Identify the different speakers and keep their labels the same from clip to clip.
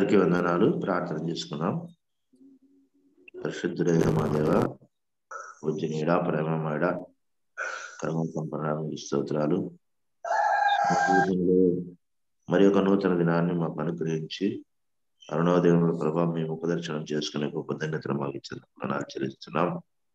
Speaker 1: అందరికీ వందనాలు ప్రార్థన చేసుకున్నాం పరిశుద్ధుడైన మా దేవ పూజనీడ ప్రేమమాడ కర్మ సంపన్నానికి స్తోత్రాలు మా జీవితంలో మరి ఒక నూతన దినాన్ని మాకు అనుగ్రహించి అరుణోదయముల ప్రభావం మేము ఉపదర్శనం చేసుకునే గొప్ప ధన్యతను మాకు ఇచ్చిన ఆచరిస్తున్నాం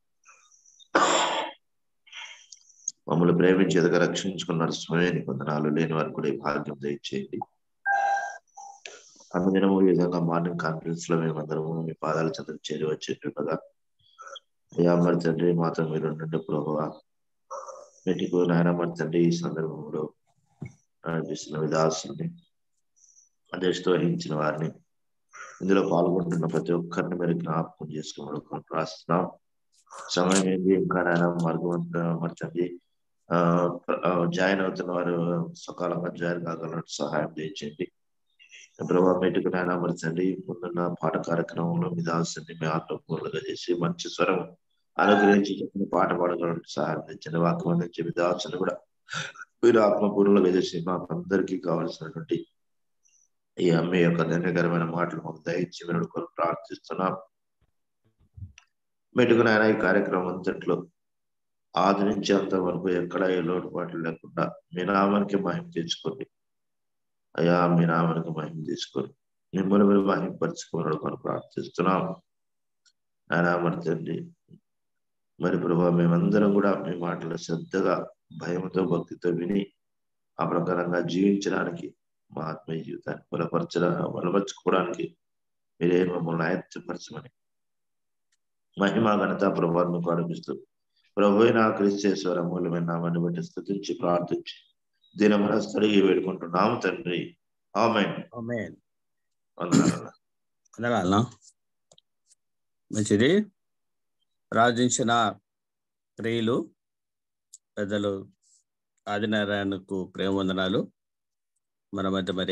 Speaker 1: మమ్మల్ని ప్రేమించి ఎదగ రక్షించుకున్న స్వయానికి వందనాలు లేని వారికి కూడా ఈ భాగ్యం దయచేయండి అనుదినము ఈ విధంగా మార్నింగ్ కాన్ఫరెన్స్ లో మేమందరము మీ పాదాల చెంత చేరి వచ్చేట్టుగా అయ్యా మరి తండ్రి మాత్రం మీరు ఉండండి ప్రభావ మెటికు నాయన మరి తండ్రి ఈ సందర్భంలో నడిపిస్తున్న విదాసుల్ని అధ్యక్షత వహించిన వారిని ఇందులో పాల్గొంటున్న ప్రతి ఒక్కరిని మీరు జ్ఞాపకం చేసుకోవడం రాస్తున్నాం సమయం ఏంది ఇంకా నాయన మార్గం మరి తండ్రి జాయిన్ అవుతున్న వారు సకాలంగా జాయిన్ కాగలట్టు సహాయం చేయండి ప్రభావ మెట్టుకు నాయన మరచండి ముందున్న పాట కార్యక్రమంలో మీ దాసుని మీ ఆత్మపూర్ణగా చేసి మంచి స్వరం అనుగ్రహించి చెప్పిన పాట పాడగలంటే సహాయం తెచ్చండి వాక్యం అందించి మీ దాసుని కూడా మీరు ఆత్మపూర్ణగా చేసి మాకు అందరికీ కావలసినటువంటి ఈ అమ్మ యొక్క ధన్యకరమైన మాటలు మాకు దయచి మీరు కొరకు ప్రార్థిస్తున్నాం మెట్టుకున్న ఈ కార్యక్రమం అంతట్లో ఆదరించేంత వరకు ఎక్కడ ఏ లోటుపాట్లు లేకుండా మీ నామానికి మహిమ తెచ్చుకోండి అయ్యా మీ నామానికి మహిమ తీసుకొని మిమ్మల్ని మీరు మహిమపరచుకోవడం కొరకు ప్రార్థిస్తున్నాం ఆయన తండ్రి మరి ప్రభావ మేమందరం కూడా మీ మాటలు శ్రద్ధగా భయంతో భక్తితో విని ఆ ప్రకారంగా జీవించడానికి మా ఆత్మీయ జీవితాన్ని బలపరచ బలపరచుకోవడానికి మీరే మమ్మల్ని ఆయత్తపరచమని మహిమ ఘనత ప్రభావం అనిపిస్తూ ప్రభు అయిన క్రిస్తేశ్వర మూలమైన నామాన్ని బట్టి స్థుతించి ప్రార్థించి దీని మనస్తడిగి వేడుకుంటున్నాము తండ్రి
Speaker 2: ఆమెన్ వందనాలన్నా మంచిది ప్రార్థించిన ప్రియులు పెద్దలు ఆదినారాయణకు ప్రేమ వందనాలు మన మధ్య మరి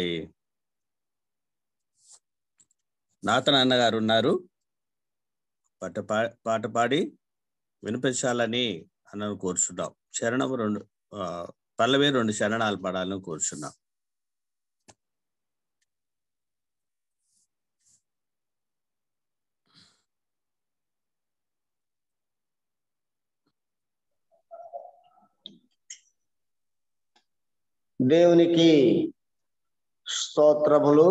Speaker 2: నాత నాన్నగారు ఉన్నారు పాట పా పాట పాడి వినిపించాలని అన్నను కోరుచున్నాం శరణము రెండు పల్లవి రెండు శరణాలు పడాలని కోరుచున్నాం
Speaker 3: దేవునికి స్తోత్రములు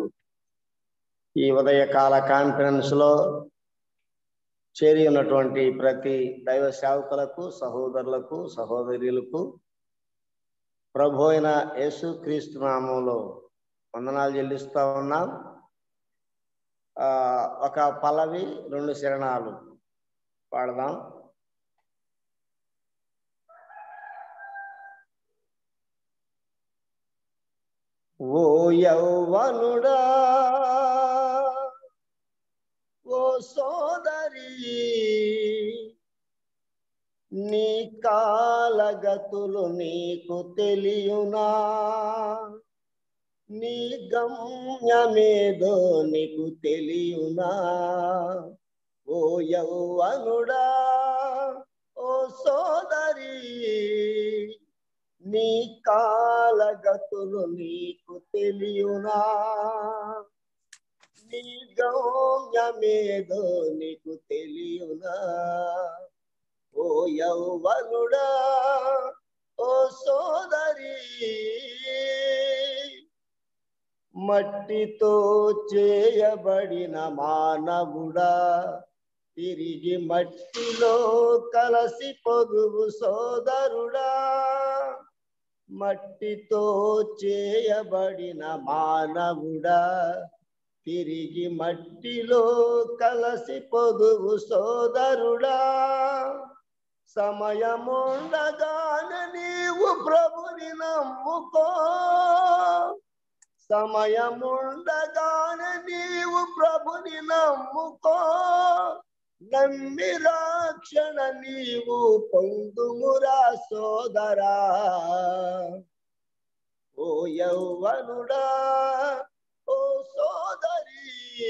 Speaker 3: ఈ ఉదయకాల కాన్ఫరెన్స్ లో చేరి ఉన్నటువంటి ప్రతి దైవ సేవకులకు సహోదరులకు సహోదరులకు ప్రభు అయిన యేసు క్రీస్తు నామంలో వందనాలు చెల్లిస్తా ఉన్నాం ఒక పల్లవి రెండు శరణాలు పాడదాం ఓ యౌవనుడా ఓ సోదరి నీ కాలగతులు నీకు తెలియనా నీ గమ్యమేదో నీకు తెలియనా ఓ యౌవనుడా ఓ సోదరి నీ కాలగతులు నీకు తెలియనా నీ గౌమ్యమేదో నీకు తెలియనా ఓ యౌవనుడా ఓ సోదరి మట్టితో చేయబడిన మానవుడా తిరిగి మట్టిలో కలసి పొదువు సోదరుడా మట్టితో చేయబడిన మానవుడా తిరిగి మట్టిలో కలసి పొదువు సోదరుడా సమయముండగానే నీవు ప్రభుని నమ్ముకో సమయముండగానే నీవు ప్రభుని నమ్ముకో నమ్మి రాక్షణ నీవు పొందుమురా సోదరా ఓ యౌవనుడా ఓ సోదరి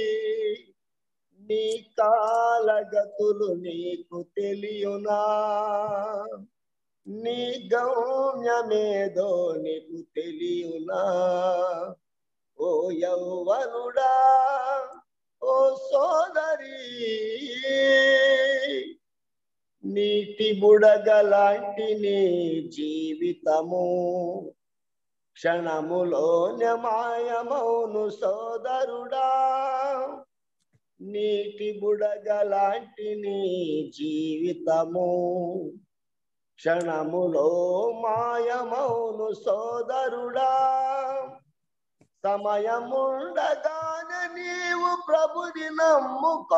Speaker 3: నీ కాలగతులు నీకు తెలియనా నీ గౌమ్యమేదో నీకు తెలియనా ఓ ఓ యౌవనుడా ఓ సోదరి నీటి బుడగలాంటి నీ జీవితము క్షణములోనే మాయమౌను సోదరుడా నీటి బుడగలాంటి నీ జీవితము క్షణములో మాయమౌను సోదరుడా సమయముండగానే నీవు ప్రభుని నమ్ముకో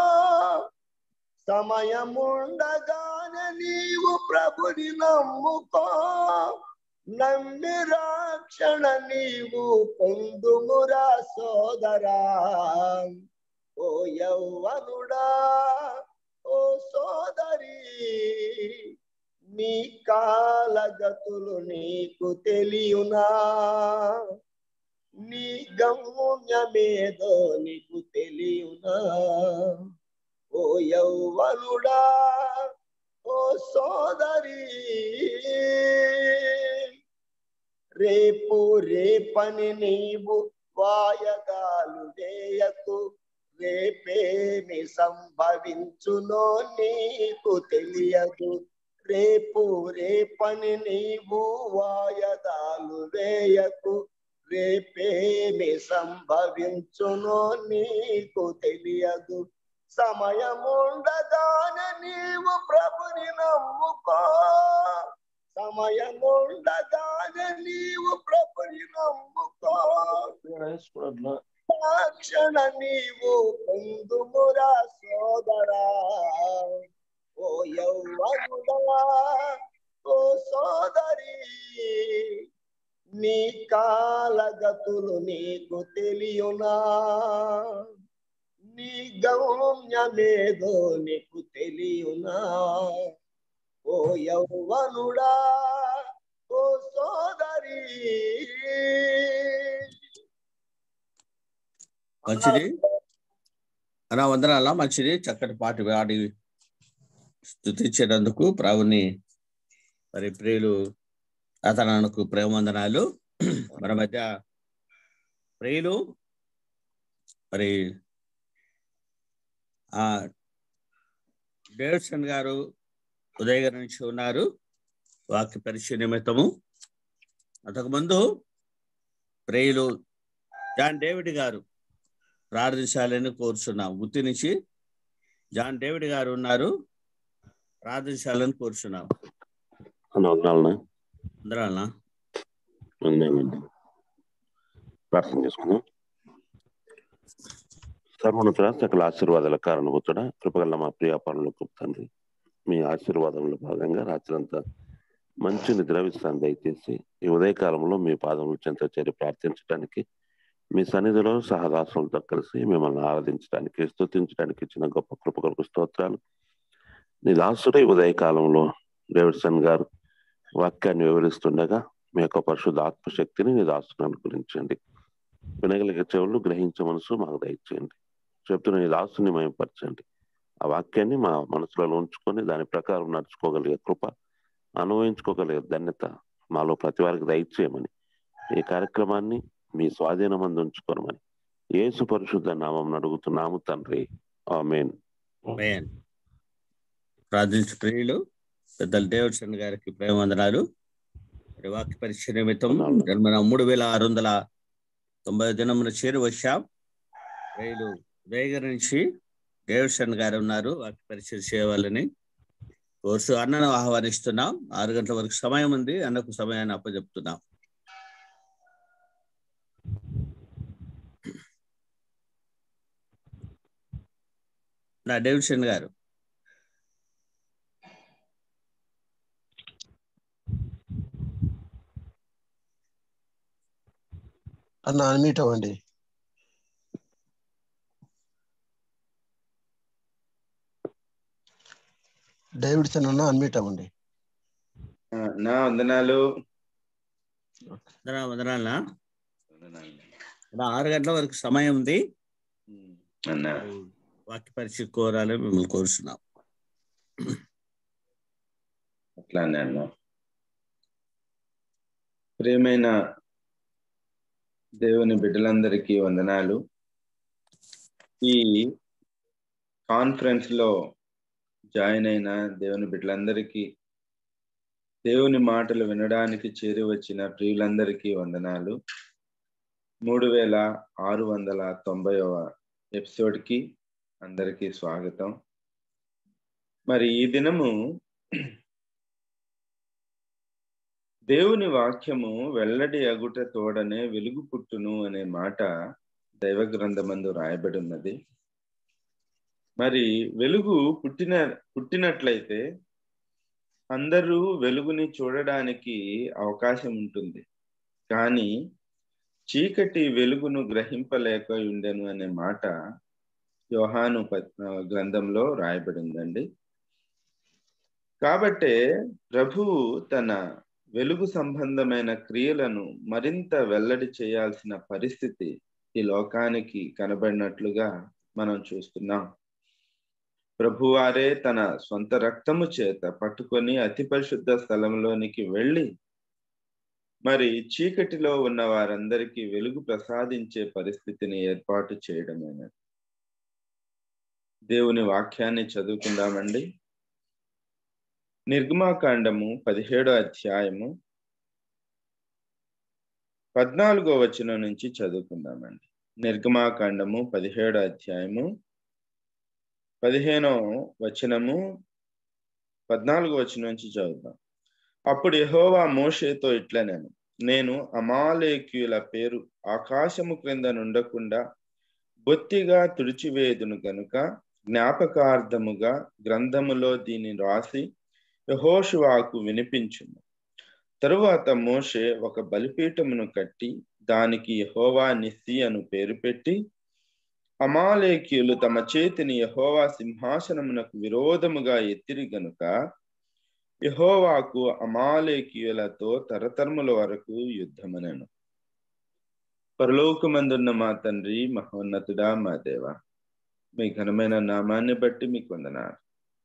Speaker 3: సమయముండగానే నీవు ప్రభుని నమ్ముకో నమ్మి రక్షణ నీవు పొందుమురా సోదరా ఓ యౌవనుడా ఓ సోదరి నీ కాలగతులు నీకు తెలియునా నీ గమ్యమేదో నీకు తెలియునా ఓ యౌవనుడా ఓ సోదరి రేపు రేపని నీవు వాయదాలు వేయకు రేపేమి సంభవించునో నీకు తెలియదు రేపు రేపని నీవు వాయదాలు వేయకు రేపేమి సంభవించునో నీకు తెలియదు సమయముండగానే నీవు ప్రభుని నమ్ముకో సమయముండగానే నీవు ప్రభుని నమ్ముకో క్షణ నీవు పొందుమురా సోదరా ఓ యౌవనుడా ఓ సోదరి నీ కాలగతులు నీకు తెలియునా నీ గౌమ్యమేదో నీకు తెలియునా ఓ యౌవనుడా ఓ సోదరి
Speaker 2: మంచిది అలా వందనాల మంచిది చక్కటి పాట పాడి స్థుతించేటందుకు ప్రభుని మరి ప్రియులు అతనకు ప్రేమవందనాలు మన మధ్య ప్రియులు మరి ఆ డేవిడ్సన్ గారు ఉదయ్ గారి నుంచి ఉన్నారు వాక్య పరిచయ నిమిత్తము అంతకుముందు ప్రియులు జాన్ డేవిడ్ గారు ప్రార్థించాలని కోరుచున్నాం గుర్తు నుంచి జాన్ డేవిడ్ గారు ఉన్నారు ప్రార్థించాలని కోరుచున్నాం
Speaker 4: వందనాలనా
Speaker 2: అందరాలనా
Speaker 4: వందనాలండి ప్రార్థన చేసుకుందాం సర్వోన్నతుడ సకల ఆశీర్వాదాల కారణభూతుడ కృపగల మా ప్రియ పనులకు తండ్రి మీ ఆశీర్వాదంలో భాగంగా రాత్రంతా మంచి నిద్ర విశ్రాంతి దయచేసి ఈ ఉదయకాలంలో మీ పాదముల చెంత చేరి ప్రార్థించడానికి మీ సన్నిధిలో సహదాసులతో కలిసి మిమ్మల్ని ఆరాధించడానికి స్తుతించడానికి ఇచ్చిన గొప్ప కృప కొరకు స్తోత్రాలు నీ దాసుడే ఉదయకాలంలో డేవిడ్సన్ గారు వాక్యాన్ని వివరిస్తుండగా మీ యొక్క పరిశుద్ధ ఆత్మశక్తిని నీ దాసుని అనుగ్రహించండి వినగలిగే చెవులు గ్రహించే మనసు మాకు దయచేయండి చెప్తున్న నీ దాసుని మయంపరచండి ఆ వాక్యాన్ని మా మనసులో ఉంచుకొని దాని ప్రకారం నడుచుకోగలిగే కృప అనుభవించుకోగలిగే ధన్యత మాలో ప్రతి వారికి దయచేయమని ఈ కార్యక్రమాన్ని మీ స్వాధీనం అందు ఉంచుకోనమని యేసు పరిశుద్ధ నామం అడుగుతున్నాము తండ్రి ఆమెన్
Speaker 2: మేన్ ప్రార్థించు ప్రియులు పెద్దలు డేవిడ్సన్ గారికి ప్రేమవందనాలు మరి వాక్య పరిచయ నిమిత్తం జన్మన మూడు వేల ఆరు వందల తొంభై దినమున చేరి వచ్చాం ప్రియులు ఉదయ్ గారి నుంచి డేవిడ్సన్ గారు ఉన్నారు వాక్య పరిచయం చేయాలని కోర్సు అన్నను ఆహ్వానిస్తున్నాం ఆరు గంటల వరకు సమయం ఉంది అన్నకు సమయాన్ని అప్పచెప్తున్నాం నా డేవిడ్సన్ గారు
Speaker 5: అన్న అన్మీట్ అవ్వండి డేవిడ్సన్ అన్న అన్మీట్ అవ్వండి
Speaker 6: ఆ, నా వందనాలు
Speaker 2: వందనా వందనాలనా
Speaker 6: వందనాలు.
Speaker 2: నా ఆరు గంటల వరకు సమయం ఉంది
Speaker 6: అన్న
Speaker 2: వాక్య పరిచయం కోరాలని మిమ్మల్ని కోరుతున్నాం
Speaker 6: అట్లానే అన్న ప్రియమైన దేవుని బిడ్డలందరికీ వందనాలు ఈ కాన్ఫరెన్స్ లో జాయిన్ అయిన దేవుని బిడ్డలందరికీ దేవుని మాటలు వినడానికి చేరి వచ్చిన ప్రియులందరికీ వందనాలు మూడు వేల ఆరు వందల తొంభైవ ఎపిసోడ్కి అందరికీ స్వాగతం మరి ఈ దినము దేవుని వాక్యము వెల్లడి అగుట తోడనే వెలుగు పుట్టును అనే మాట దైవ గ్రంథమందు రాయబడి ఉన్నది మరి వెలుగు పుట్టిన పుట్టినట్లయితే అందరూ వెలుగుని చూడడానికి అవకాశం ఉంటుంది కానీ చీకటి వెలుగును గ్రహింపలేక ఉండెను అనే మాట యోహాను గ్రంథంలో రాయబడిందండి కాబట్టే ప్రభువు తన వెలుగు సంబంధమైన క్రియలను మరింత వెల్లడి చేయాల్సిన పరిస్థితి ఈ లోకానికి కనబడినట్లుగా మనం చూస్తున్నాం ప్రభువారే తన సొంత రక్తము చేత పట్టుకొని అతి పరిశుద్ధ స్థలంలోనికి వెళ్ళి మరి చీకటిలో ఉన్న వారందరికీ వెలుగు ప్రసాదించే పరిస్థితిని ఏర్పాటు చేయడమైనది దేవుని వాక్యాన్ని చదువుకుందామండి నిర్గమాకాండము పదిహేడో అధ్యాయము పద్నాలుగో వచనం నుంచి చదువుకుందామండి నిర్గమాకాండము పదిహేడో అధ్యాయము పదిహేనో వచనము పద్నాలుగో వచనం నుంచి చదువుదాం అప్పుడు యహోవా మోషేతో ఇట్లనేను నేను అమాలేక్యుల పేరు ఆకాశము క్రింద నుండకుండా బొత్తిగా తుడిచివేదును గనుక జ్ఞాపకార్థముగా గ్రంథములో దీన్ని రాసి యహోషువాకు వినిపించును తరువాత మోషే ఒక బలిపీఠమును కట్టి దానికి యహోవా నిస్సి అను పేరు పెట్టి అమాలేకీయులు తమ చేతిని యహోవా సింహాసనమునకు విరోధముగా ఎత్తిరి గనుక యహోవాకు అమాలేకీయులతో తరతరముల వరకు యుద్ధమనను పరలోకమందున్న మా తండ్రి మహోన్నతుడా మా దేవ మీ ఘనమైన నామాన్ని బట్టి మీకు వందనాలు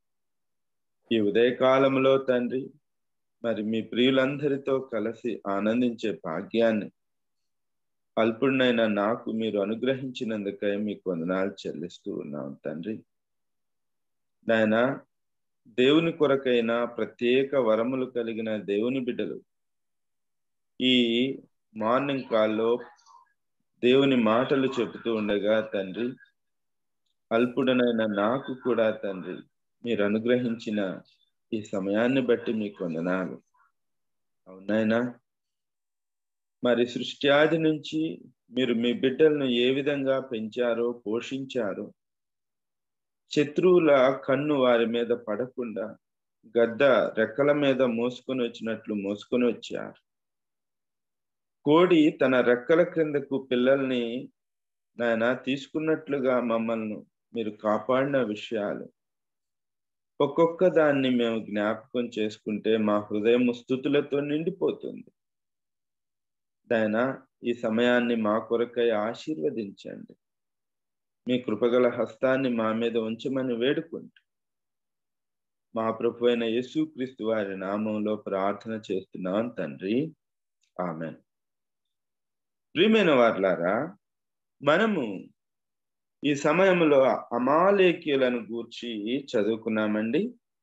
Speaker 6: ఈ ఉదయకాలంలో తండ్రి మరి మీ ప్రియులందరితో కలిసి ఆనందించే భాగ్యాన్ని అల్పుడినైన నాకు మీరు అనుగ్రహించినందుకై మీకు వందనాలు చెల్లిస్తూ ఉన్నాం తండ్రి నాయన దేవుని కొరకైన ప్రత్యేక వరములు కలిగిన దేవుని బిడ్డలు ఈ మార్నింగ్ కాల్లో దేవుని మాటలు చెబుతూ ఉండగా తండ్రి అల్పుడనైన నాకు కూడా తండ్రి మీరు అనుగ్రహించిన ఈ సమయాన్ని బట్టి మీకు వందనాలు అవునాయనా మరి సృష్టి ఆది నుంచి మీరు మీ బిడ్డలను ఏ విధంగా పెంచారో పోషించారో శత్రువుల కన్ను వారి మీద పడకుండా గద్ద రెక్కల మీద మోసుకొని వచ్చినట్లు మోసుకొని వచ్చారు కోడి తన రెక్కల క్రిందకు పిల్లల్ని నాయన తీసుకున్నట్లుగా మమ్మల్ని మీరు కాపాడిన విషయాలు ఒక్కొక్క దాన్ని మేము జ్ఞాపకం చేసుకుంటే మా హృదయం స్థుతులతో నిండిపోతుంది దాయన ఈ సమయాన్ని మా కొరకై ఆశీర్వదించండి మీ కృపగల హస్తాన్ని మా మీద ఉంచమని వేడుకుంటూ మా ప్రభు అయిన యేసుక్రీస్తు వారి నామంలో ప్రార్థన చేస్తున్నాం తండ్రి ఆమె ప్రియమైన వార్లారా మనము ఈ సమయంలో అమాలేక్యులను గూర్చి చదువుకున్నామండి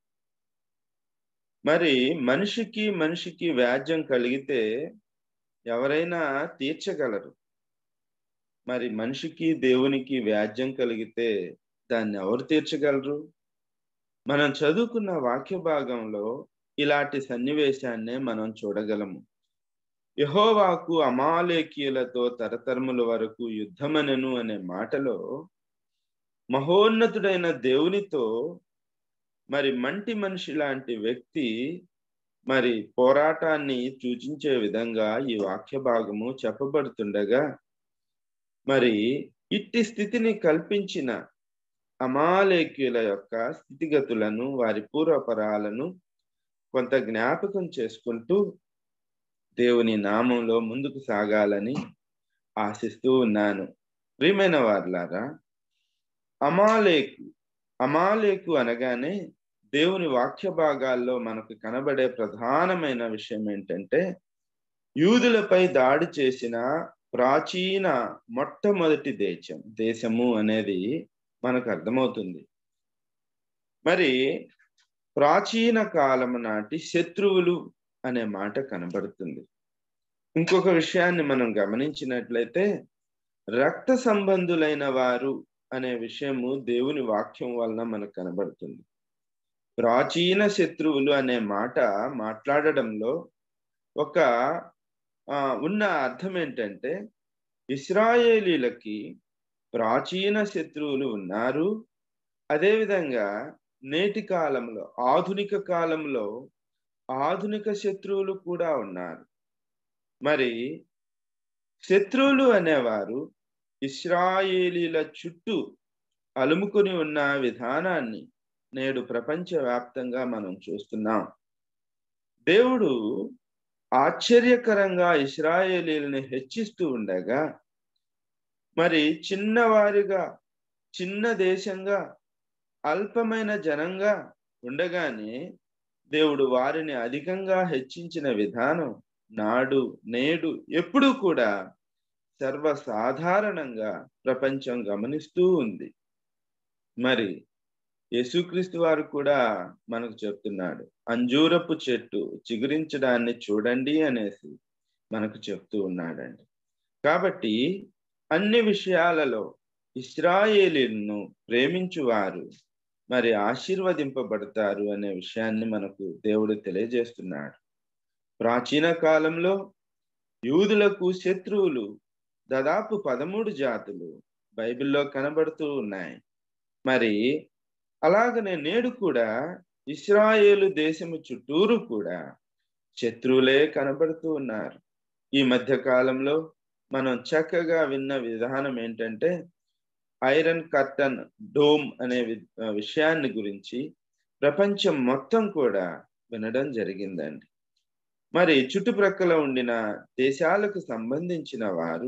Speaker 6: మరి మనిషికి మనిషికి వ్యాజ్యం కలిగితే ఎవరైనా తీర్చగలరు మరి మనిషికి దేవునికి వ్యాజ్యం కలిగితే దాన్ని ఎవరు తీర్చగలరు మనం చదువుకున్న వాక్య భాగంలో ఇలాంటి సన్నివేశాన్నే మనం చూడగలము యహోవాకు అమాలేకీయులతో తరతరముల వరకు యుద్ధమనను అనే మాటలో మహోన్నతుడైన దేవునితో మరి మంటి మనిషి లాంటి వ్యక్తి మరి పోరాటాన్ని సూచించే విధంగా ఈ వాక్య భాగము చెప్పబడుతుండగా మరి ఇట్టి స్థితిని కల్పించిన అమాలేక్యుల యొక్క స్థితిగతులను వారి పూర్వపరాలను కొంత జ్ఞాపకం చేసుకుంటూ దేవుని నామంలో ముందుకు సాగాలని ఆశిస్తూ ఉన్నాను ప్రియమైన వార్లారా అమాలేకు అమాలేకు అనగానే దేవుని వాక్య భాగాల్లో మనకు కనబడే ప్రధానమైన విషయం ఏంటంటే యూదులపై దాడి చేసిన ప్రాచీన మొట్టమొదటి దేశం దేశము అనేది మనకు అర్థమవుతుంది మరి ప్రాచీన కాలము నాటి శత్రువులు అనే మాట కనబడుతుంది ఇంకొక విషయాన్ని మనం గమనించినట్లయితే రక్త సంబంధులైన వారు అనే విషయము దేవుని వాక్యం వలన మనకు కనబడుతుంది ప్రాచీన శత్రువులు అనే మాట మాట్లాడడంలో ఒక ఉన్న అర్థం ఏంటంటే ఇస్రాయేలీలకి ప్రాచీన శత్రువులు ఉన్నారు అదేవిధంగా నేటి కాలంలో ఆధునిక కాలంలో ఆధునిక శత్రువులు కూడా ఉన్నారు మరి శత్రువులు అనేవారు ఇస్రాయేలీల చుట్టూ అలుముకొని ఉన్న విధానాన్ని నేడు ప్రపంచవ్యాప్తంగా మనం చూస్తున్నాం దేవుడు ఆశ్చర్యకరంగా ఇస్రాయేలీలను హెచ్చిస్తూ ఉండగా మరి చిన్నవారిగా చిన్న దేశంగా అల్పమైన జనంగా ఉండగానే దేవుడు వారిని అధికంగా హెచ్చించిన విధానం నాడు నేడు ఎప్పుడు కూడా సర్వసాధారణంగా ప్రపంచం గమనిస్తూ ఉంది మరి యేసుక్రీస్తు వారు కూడా మనకు చెప్తున్నాడు అంజూరపు చెట్టు చిగురించడాన్ని చూడండి అనేసి మనకు చెప్తూ ఉన్నాడండి కాబట్టి అన్ని విషయాలలో ఇస్రాయేలీలను ప్రేమించువారు మరి ఆశీర్వదింపబడతారు అనే విషయాన్ని మనకు దేవుడు తెలియజేస్తున్నాడు ప్రాచీన కాలంలో యూదులకు శత్రువులు దాదాపు పదమూడు జాతులు బైబిల్లో కనబడుతూ ఉన్నాయి మరి అలాగనే నేడు కూడా ఇస్రాయేలు దేశము చుట్టూరు కూడా శత్రువులే కనబడుతూ ఉన్నారు ఈ మధ్య కాలంలో మనం చక్కగా విన్న విధానం ఏంటంటే ఐరన్ కర్టన్ డోమ్ అనే విషయాన్ని గురించి ప్రపంచం మొత్తం కూడా వినడం జరిగిందండి మరి చుట్టుప్రక్కల ఉండిన దేశాలకు సంబంధించిన వారు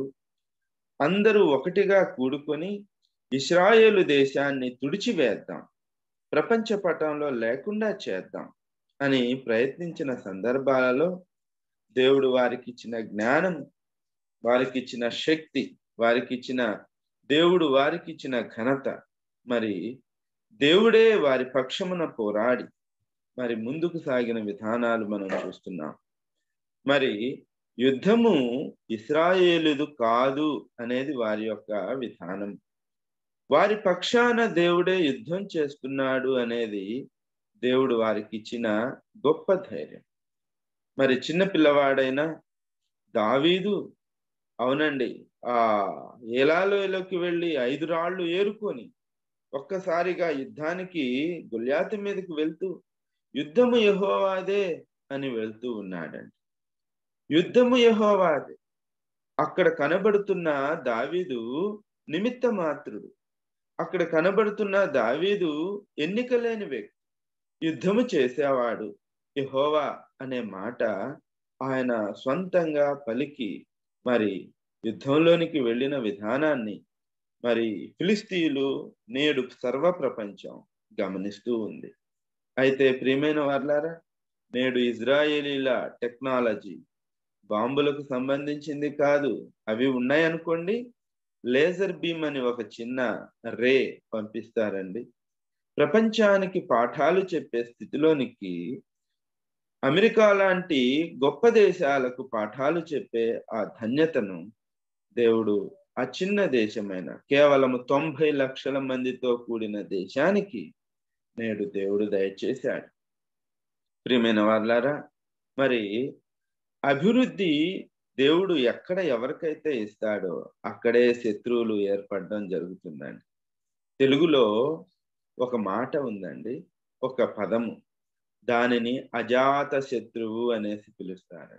Speaker 6: అందరూ ఒకటిగా కూడుకొని ఇస్రాయేలు దేశాన్ని తుడిచివేద్దాం ప్రపంచ పటంలో లేకుండా చేద్దాం అని ప్రయత్నించిన సందర్భాలలో దేవుడు వారికి ఇచ్చిన జ్ఞానం వారికి ఇచ్చిన శక్తి వారికి ఇచ్చిన దేవుడు వారికి ఇచ్చిన ఘనత మరి దేవుడే వారి పక్షమున పోరాడి మరి ముందుకు సాగిన విధానాలు మనం చూస్తున్నాం మరి యుద్ధము ఇస్రాయేలుదు కాదు అనేది వారి యొక్క విధానం వారి పక్షాన దేవుడే యుద్ధం చేస్తున్నాడు అనేది దేవుడు వారికి ఇచ్చిన గొప్ప ధైర్యం మరి చిన్న పిల్లవాడైనా దావీదు అవునండి ఆ ఏలాలోకి వెళ్ళి ఐదు రాళ్ళు ఏరుకొని ఒక్కసారిగా యుద్ధానికి గుళ్యాతి మీదకి వెళ్తూ యుద్ధము యహోవాదే అని వెళ్తూ ఉన్నాడండి యుద్ధము యహోవాదే అక్కడ కనబడుతున్న దావీదు నిమిత్త మాత్రుడు అక్కడ కనబడుతున్న దావీదు ఎన్నిక లేని వ్యక్తి యుద్ధము చేసేవాడు యహోవా అనే మాట ఆయన స్వంతంగా పలికి మరి యుద్ధంలోనికి వెళ్ళిన విధానాన్ని మరి ఫిలిస్తీన్లు నేడు సర్వ ప్రపంచం గమనిస్తూ ఉంది అయితే ప్రియమైన వర్లారా నేడు ఇజ్రాయేలీల టెక్నాలజీ బాంబులకు సంబంధించింది కాదు అవి ఉన్నాయనుకోండి లేజర్ బీమ్ అని ఒక చిన్న రే పంపిస్తారండి ప్రపంచానికి పాఠాలు చెప్పే స్థితిలోనికి అమెరికా లాంటి గొప్ప దేశాలకు పాఠాలు చెప్పే ఆ ధన్యతను దేవుడు ఆ చిన్న దేశమైన కేవలం తొంభై లక్షల మందితో కూడిన దేశానికి నేడు దేవుడు దయచేశాడు ప్రియమైన వాళ్ళారా మరి అభివృద్ధి దేవుడు ఎక్కడ ఎవరికైతే ఇస్తాడో అక్కడే శత్రువులు ఏర్పడడం జరుగుతుందండి తెలుగులో ఒక మాట ఉందండి ఒక పదము దానిని అజాత శత్రువు అనేసి పిలుస్తారు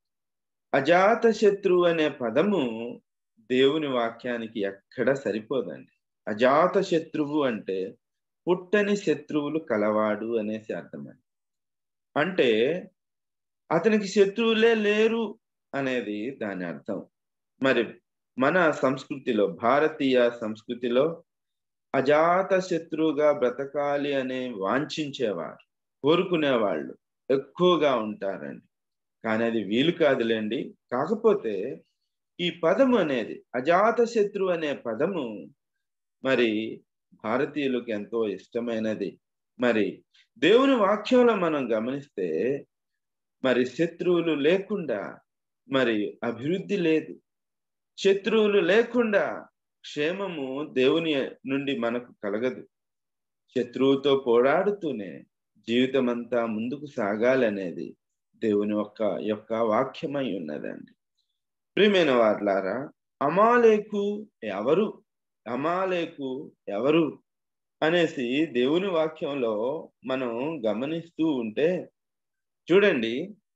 Speaker 6: అజాత శత్రువు అనే పదము దేవుని వాక్యానికి ఎక్కడ సరిపోదండి అజాత శత్రువు అంటే పుట్టని శత్రువులు కలవాడు అనేసి అర్థమండి అంటే అతనికి శత్రువులే లేరు అనేది దాని అర్థం మరి మన సంస్కృతిలో భారతీయ సంస్కృతిలో అజాత శత్రువుగా బ్రతకాలి అనే వాంఛించేవారు కోరుకునేవాళ్ళు ఎక్కువగా ఉంటారండి కానీ అది వీలు కాదులేండి కాకపోతే ఈ పదము అనేది అజాత శత్రు అనే పదము మరి భారతీయులకు ఎంతో ఇష్టమైనది మరి దేవుని వాక్యంలో మనం గమనిస్తే మరి శత్రువులు లేకుండా మరి అభివృద్ధి లేదు శత్రువులు లేకుండా క్షేమము దేవుని నుండి మనకు కలగదు శత్రువుతో పోరాడుతూనే జీవితం అంతా ముందుకు సాగాలనేది దేవుని యొక్క యొక్క వాక్యమై ఉన్నదండి ప్రియమైన వార్లారా అమాలేకు ఎవరు అమాలేకు ఎవరు అనేసి దేవుని వాక్యంలో మనం గమనిస్తూ ఉంటే చూడండి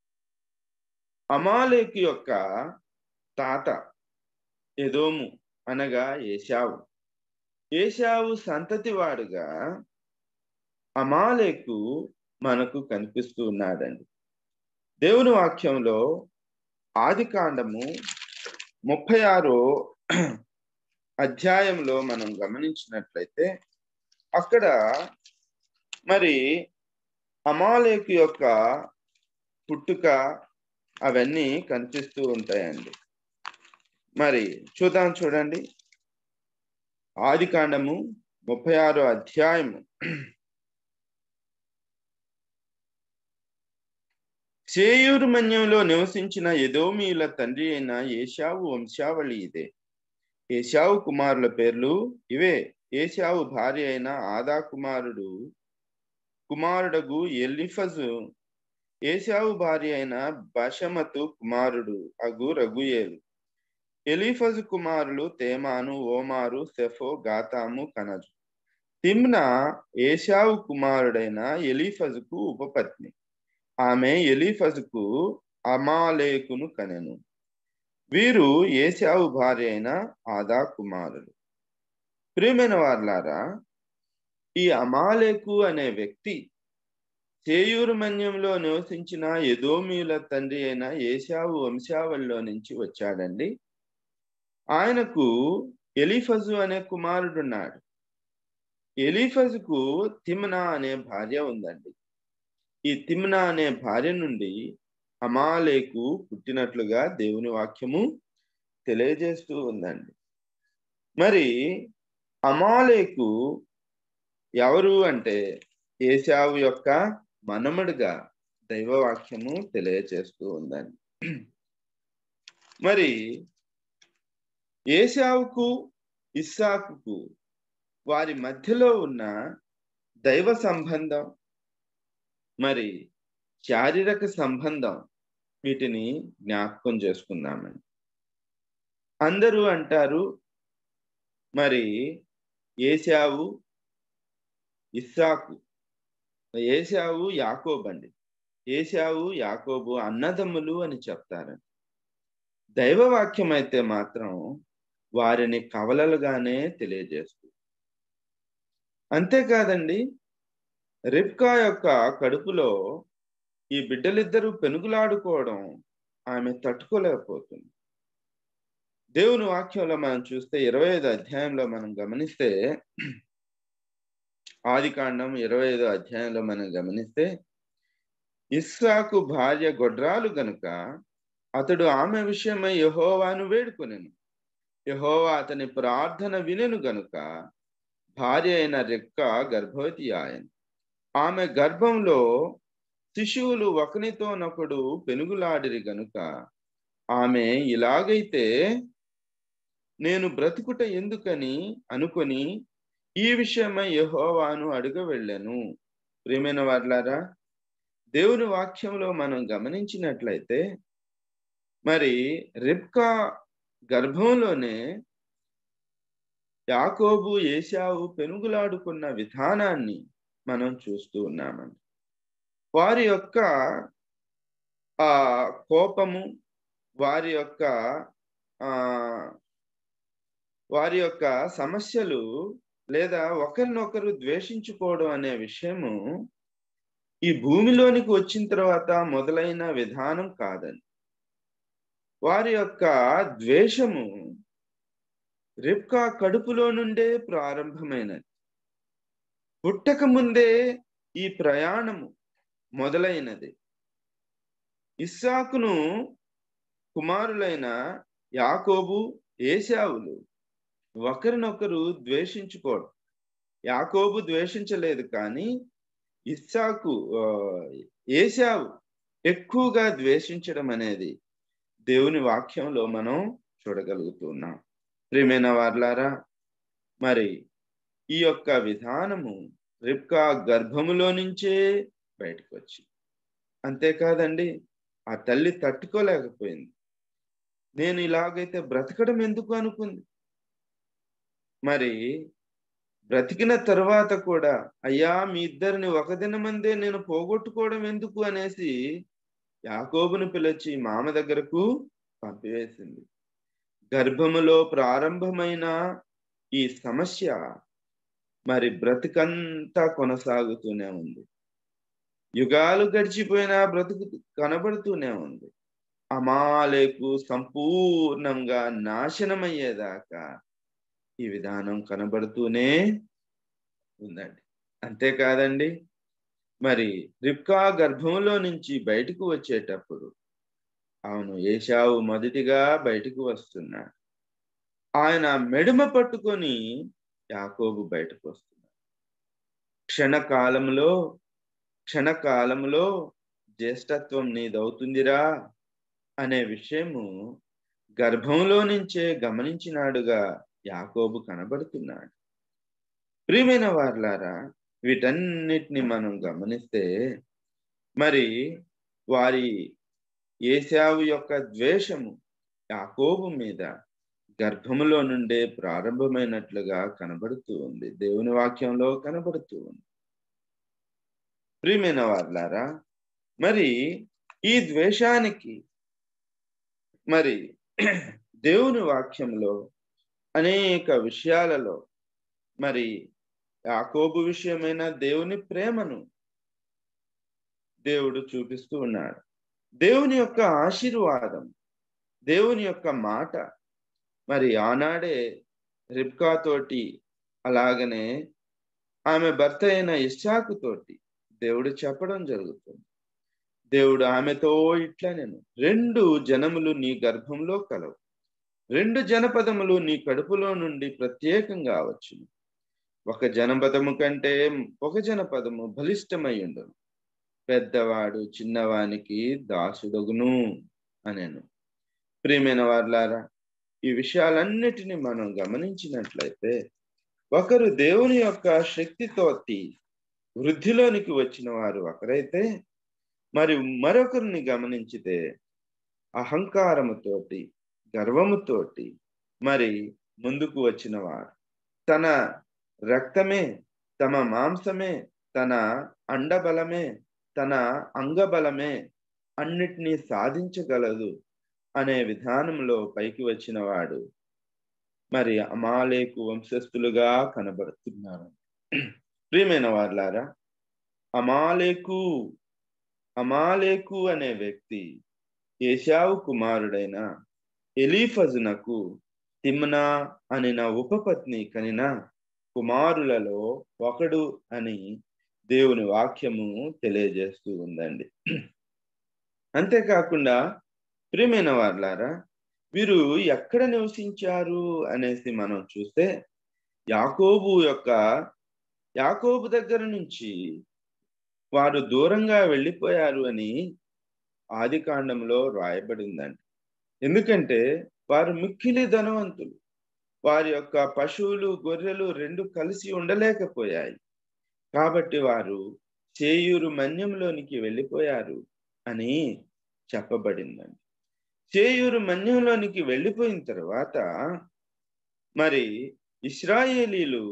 Speaker 6: అమాలేకు యొక్క తాత ఎదోము అనగా ఏషావు ఏషావు సంతతి వాడుగా అమాలేకు మనకు కనిపిస్తూ ఉన్నాడండి దేవుని వాక్యంలో ఆది కాండము ముప్పై ఆరో అధ్యాయంలో మనం గమనించినట్లయితే అక్కడ మరి అమాలేకు యొక్క పుట్టుక అవన్నీ కనిపిస్తూ ఉంటాయండి మరి చూద్దాం చూడండి ఆది కాండము ముప్పై ఆరో అధ్యాయము చేయూరు మన్యంలో నివసించిన ఎదోమీయుల తండ్రి అయిన ఏషావు వంశావళి ఇదే ఏషావు కుమారుల పేర్లు ఇవే ఏషావు భార్య అయిన ఆదా కుమారుడు కుమారుడగు ఎలిఫజు ఏషావు భార్య అయిన బషమతు కుమారుడు అగు రఘుయేలు ఎలీఫజు కుమారులు తేమాను ఓమారు సెఫో గాతాము కనజు తిమ్నా ఏషావు కుమారుడైన ఎలీఫజుకు ఉపపత్ని ఆమె ఎలీఫజుకు అమాలేకును కనెను వీరు ఏషావు భార్య అయిన ఆదా కుమారులు ప్రియమైన వార్లారా ఈ అమాలేకు అనే వ్యక్తి చేయూరు మన్యంలో నివసించిన ఎదోమీయుల తండ్రి అయిన ఏషావు వంశావళిలో నుంచి వచ్చాడండి ఆయనకు ఎలీఫజు అనే కుమారుడున్నాడు ఎలీఫజుకు తిమ్నా అనే భార్య ఉందండి ఈ తిమ్నా అనే భార్య నుండి అమాలేకు పుట్టినట్లుగా దేవుని వాక్యము తెలియజేస్తూ ఉందండి మరి అమాలేకు ఎవరు అంటే ఏసావు యొక్క మనముడిగా దైవవాక్యము తెలియజేస్తూ ఉందండి మరి ఏసావుకు ఇస్సాకుకు వారి మధ్యలో ఉన్న దైవ సంబంధం మరి శారీరక సంబంధం వీటిని జ్ఞాపకం చేసుకుందామని అందరూ అంటారు మరి ఏసావు ఇస్సాకు ఏసావు యాకోబు అండి ఏసావు యాకోబు అన్నదమ్ములు అని చెప్తారండి దైవవాక్యం అయితే మాత్రం వారిని కవలలుగానే తెలియజేస్తుంది అంతేకాదండి రిప్కా యొక్క కడుపులో ఈ బిడ్డలిద్దరూ పెనుగులాడుకోవడం ఆమె తట్టుకోలేకపోతుంది దేవుని వాక్యంలో మనం చూస్తే ఇరవై ఐదు అధ్యాయంలో మనం గమనిస్తే ఆది కాండం ఇరవై ఐదో అధ్యాయంలో మనం గమనిస్తే ఇస్సాకు భార్య గొడ్రాలు గనుక అతడు ఆమె విషయమై యహోవాను వేడుకొనెను యహోవా అతని ప్రార్థన వినెను గనుక భార్య అయిన రెక్క గర్భవతి ఆయన ఆమె గర్భంలో శిశువులు ఒకనితోనొకడు పెనుగులాడిరి గనుక ఆమె ఇలాగైతే నేను బ్రతుకుట ఎందుకని అనుకొని ఈ విషయమై యహోవాను అడుగ వెళ్ళాను ప్రియమైన వార్లారా దేవుని వాక్యంలో మనం గమనించినట్లయితే మరి రిబ్కా గర్భంలోనే యాకోబు ఏశావు పెనుగులాడుకున్న విధానాన్ని మనం చూస్తూ ఉన్నామండి వారి యొక్క ఆ కోపము వారి యొక్క ఆ వారి యొక్క సమస్యలు లేదా ఒకరినొకరు ద్వేషించుకోవడం అనే విషయము ఈ భూమిలోనికి వచ్చిన తర్వాత మొదలైన విధానం కాదని వారి యొక్క ద్వేషము రిప్కా కడుపులో నుండే ప్రారంభమైనది పుట్టక ముందే ఈ ప్రయాణము మొదలైనది ఇస్సాకును కుమారులైన యాకోబు ఏశావులు ఒకరినొకరు ద్వేషించుకోవడం యాకోబు ద్వేషించలేదు కానీ ఇస్సాకు ఆ, ఏశావు ఎక్కువగా ద్వేషించడం అనేది దేవుని వాక్యంలో మనం చూడగలుగుతున్నాం ప్రియమైన వార్లారా మరి ఈ యొక్క విధానము రిప్కా గర్భములో నుంచే బయటకు వచ్చి అంతేకాదండి ఆ తల్లి తట్టుకోలేకపోయింది నేను ఇలాగైతే బ్రతకడం ఎందుకు అనుకుంది మరి బ్రతికిన తరువాత కూడా అయ్యా మీ ఇద్దరిని ఒక దినమందే నేను పోగొట్టుకోవడం ఎందుకు అనేసి యాకోబును పిలిచి మామ దగ్గరకు పంపివేసింది గర్భములో ప్రారంభమైన ఈ సమస్య మరి బ్రతుకంతా కొనసాగుతూనే ఉంది యుగాలు గడిచిపోయినా బ్రతుకు కనబడుతూనే ఉంది అమాలేకు సంపూర్ణంగా నాశనమయ్యేదాకా ఈ విధానం కనబడుతూనే ఉందండి అంతేకాదండి మరి రిప్కా గర్భంలో నుంచి బయటకు వచ్చేటప్పుడు అవును ఏషావు మొదటిగా బయటకు వస్తున్నాడు ఆయన మెడమ పట్టుకొని యాకోబు బయటకు వస్తున్నాడు క్షణకాలంలో క్షణకాలంలో జ్యేష్ఠత్వం నీదవుతుందిరా అనే విషయము గర్భంలో నుంచే గమనించినాడుగా యాకోబు కనబడుతున్నాడు ప్రియమైన వార్లారా వీటన్నిటిని మనం గమనిస్తే మరి వారి ఏసావు యొక్క ద్వేషము యాకోబు మీద గర్భములో నుండే ప్రారంభమైనట్లుగా కనబడుతూ ఉంది దేవుని వాక్యంలో కనబడుతూ ఉంది ప్రియమైన వార్లారా మరి ఈ ద్వేషానికి మరి దేవుని వాక్యంలో అనేక విషయాలలో మరి యాకోబు విషయమైన దేవుని ప్రేమను దేవుడు చూపిస్తూ ఉన్నాడు దేవుని యొక్క ఆశీర్వాదం దేవుని యొక్క మాట మరి ఆనాడే రిబ్కా తోటి అలాగనే ఆమె భర్త అయిన ఇస్సాకు తోటి దేవుడు చెప్పడం జరుగుతుంది దేవుడు ఆమెతో ఇట్లా నేను రెండు జనములు నీ గర్భంలో కలవు రెండు జనపదములు నీ కడుపులో నుండి ప్రత్యేకంగా వచ్చును ఒక జనపదము కంటే ఒక జనపదము బలిష్టమై ఉండను పెద్దవాడు చిన్నవానికి దాసుడగును అనేను ప్రియమైన వార్లారా ఈ విషయాలన్నిటిని మనం గమనించినట్లయితే ఒకరు దేవుని యొక్క శక్తితోటి వృద్ధిలోనికి వచ్చిన వారు ఒకరైతే మరి మరొకరిని గమనించితే అహంకారముతోటి గర్వముతోటి మరి ముందుకు వచ్చిన వారు తన రక్తమే తమ మాంసమే తన అండబలమే తన అంగబలమే అన్నిటినీ సాధించగలదు అనే విధానంలో పైకి వచ్చిన వాడు మరి అమాలేకు వంశస్థులుగా కనబడుతున్నారు ప్రియమైన వార్లారా అమాలేకు అమాలేకు అనే వ్యక్తి ఏషావు కుమారుడైన ఎలీఫజునకు తిమ్నా అనిన ఉపపత్ని కనిన కుమారులలో ఒకడు అని దేవుని వాక్యము తెలియజేస్తూ ఉందండి అంతేకాకుండా ప్రియమైన వార్లారా వీరు ఎక్కడ నివసించారు అనేసి మనం చూస్తే యాకోబు యొక్క యాకోబు దగ్గర నుంచి వారు దూరంగా వెళ్ళిపోయారు అని ఆది కాండంలో రాయబడిందండి ఎందుకంటే వారు మిక్కిలి ధనవంతులు వారి యొక్క పశువులు గొర్రెలు రెండు కలిసి ఉండలేకపోయాయి కాబట్టి వారు చేయూరు మన్యంలోనికి వెళ్ళిపోయారు అని చెప్పబడిందండి చేయూరు మన్యంలోనికి వెళ్ళిపోయిన తర్వాత మరి ఇస్రాయేలీలు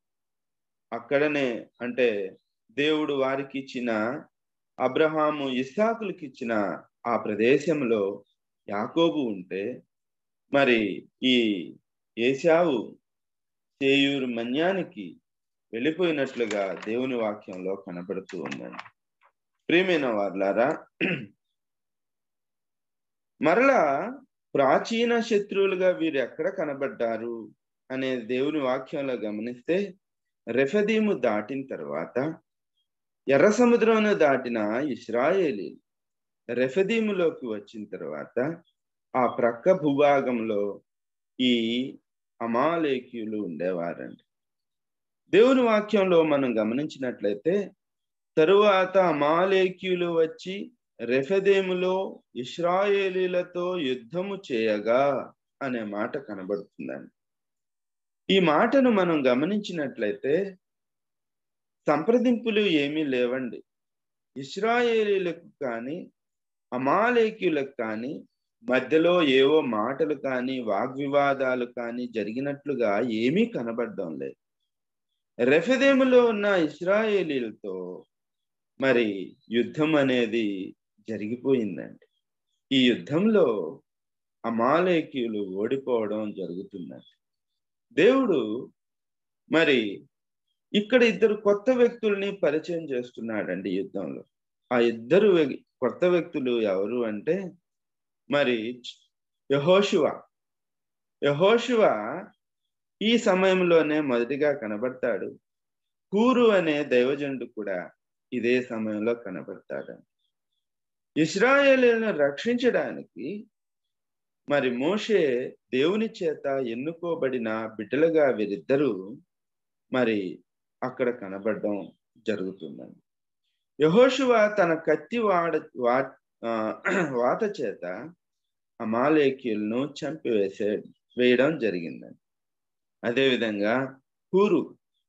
Speaker 6: అక్కడనే అంటే దేవుడు వారికి ఇచ్చిన అబ్రహాము ఇస్సాకులకి ఇచ్చిన ఆ ప్రదేశంలో యాకోబు ఉంటే మరి ఈ ఏశావు చేయూరు మన్యానికి వెళ్ళిపోయినట్లుగా దేవుని వాక్యంలో కనబడుతూ ఉందండి ప్రియమైన వార్లారా మరలా ప్రాచీన శత్రువులుగా వీరు ఎక్కడ కనబడ్డారు అనే దేవుని వాక్యంలో గమనిస్తే రెఫదీము దాటిన తర్వాత ఎర్ర సముద్రంను దాటిన ఇస్రాయేలీ రెఫదీములోకి వచ్చిన తర్వాత ఆ ప్రక్క భూభాగంలో ఈ అమాలేకీయులు ఉండేవారండి దేవుని వాక్యంలో మనం గమనించినట్లయితే తరువాత అమాలేకీయులు వచ్చి రెఫెదేములో ఇస్రాయేలీలతో యుద్ధము చేయగా అనే మాట కనబడుతుందండి ఈ మాటను మనం గమనించినట్లయితే సంప్రదింపులు ఏమీ లేవండి ఇస్రాయేలీలకు కానీ అమాలేకీయులకు కానీ మధ్యలో ఏవో మాటలు కానీ వాగ్వివాదాలు కానీ జరిగినట్లుగా ఏమీ కనబడడం లేదు రెఫెదేములో ఉన్న ఇస్రాయేలీలతో మరి యుద్ధం అనేది జరిగిపోయిందండి ఈ యుద్ధంలో అమాలేకీయులు ఓడిపోవడం జరుగుతుందండి దేవుడు మరి ఇక్కడ ఇద్దరు కొత్త వ్యక్తుల్ని పరిచయం చేస్తున్నాడండి యుద్ధంలో ఆ ఇద్దరు కొత్త వ్యక్తులు ఎవరు అంటే మరి యహోశివ యహోశివ ఈ సమయంలోనే మొదటిగా కనబడతాడు కూరు అనే దైవజనుడు కూడా ఇదే సమయంలో కనబడతాడు ఇస్రాయేలీలను రక్షించడానికి మరి మోషే దేవుని చేత ఎన్నుకోబడిన బిడ్డలుగా వీరిద్దరూ మరి అక్కడ కనబడడం జరుగుతుందండి యహోశువ తన కత్తి వాడ వా వాత చేత అమాలేకీయులను చంపివేసే వేయడం జరిగిందండి అదేవిధంగా కూరు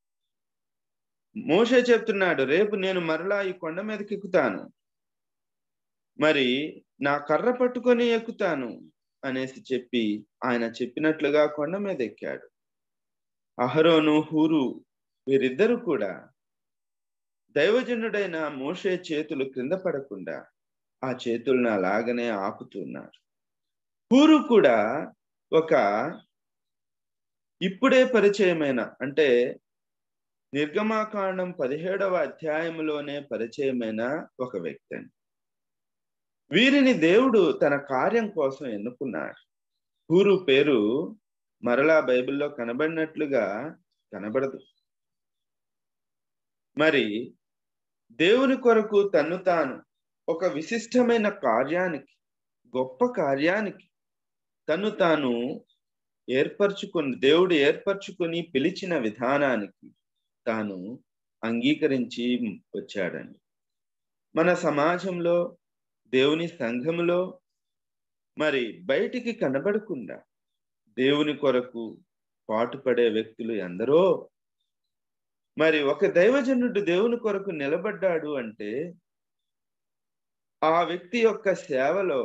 Speaker 6: మోషే చెప్తున్నాడు రేపు నేను మరలా ఈ కొండ మీదకి ఎక్కుతాను మరి నా కర్ర పట్టుకొని ఎక్కుతాను అనేసి చెప్పి ఆయన చెప్పినట్లుగా కొండ మీద ఎక్కాడు అహరోను హూరు వీరిద్దరు కూడా దైవజనుడైన మోషే చేతులు క్రింద పడకుండా ఆ చేతులను అలాగనే ఆపుతున్నారు హూరు కూడా ఒక ఇప్పుడే పరిచయమైన అంటే నిర్గమాకాండం పదిహేడవ అధ్యాయంలోనే పరిచయమైన ఒక వ్యక్తి అండి వీరిని దేవుడు తన కార్యం కోసం ఎన్నుకున్నాడు హూరు పేరు మరలా బైబిల్లో కనబడినట్లుగా కనబడదు మరి దేవుని కొరకు తన్ను తాను ఒక విశిష్టమైన కార్యానికి గొప్ప కార్యానికి తను తాను ఏర్పరచుకొని దేవుడు ఏర్పరచుకొని పిలిచిన విధానానికి తాను అంగీకరించి వచ్చాడండి మన సమాజంలో దేవుని సంఘములో మరి బయటికి కనబడకుండా దేవుని కొరకు పాటుపడే వ్యక్తులు ఎందరో మరి ఒక దైవజనుడు దేవుని కొరకు నిలబడ్డాడు అంటే ఆ వ్యక్తి యొక్క సేవలో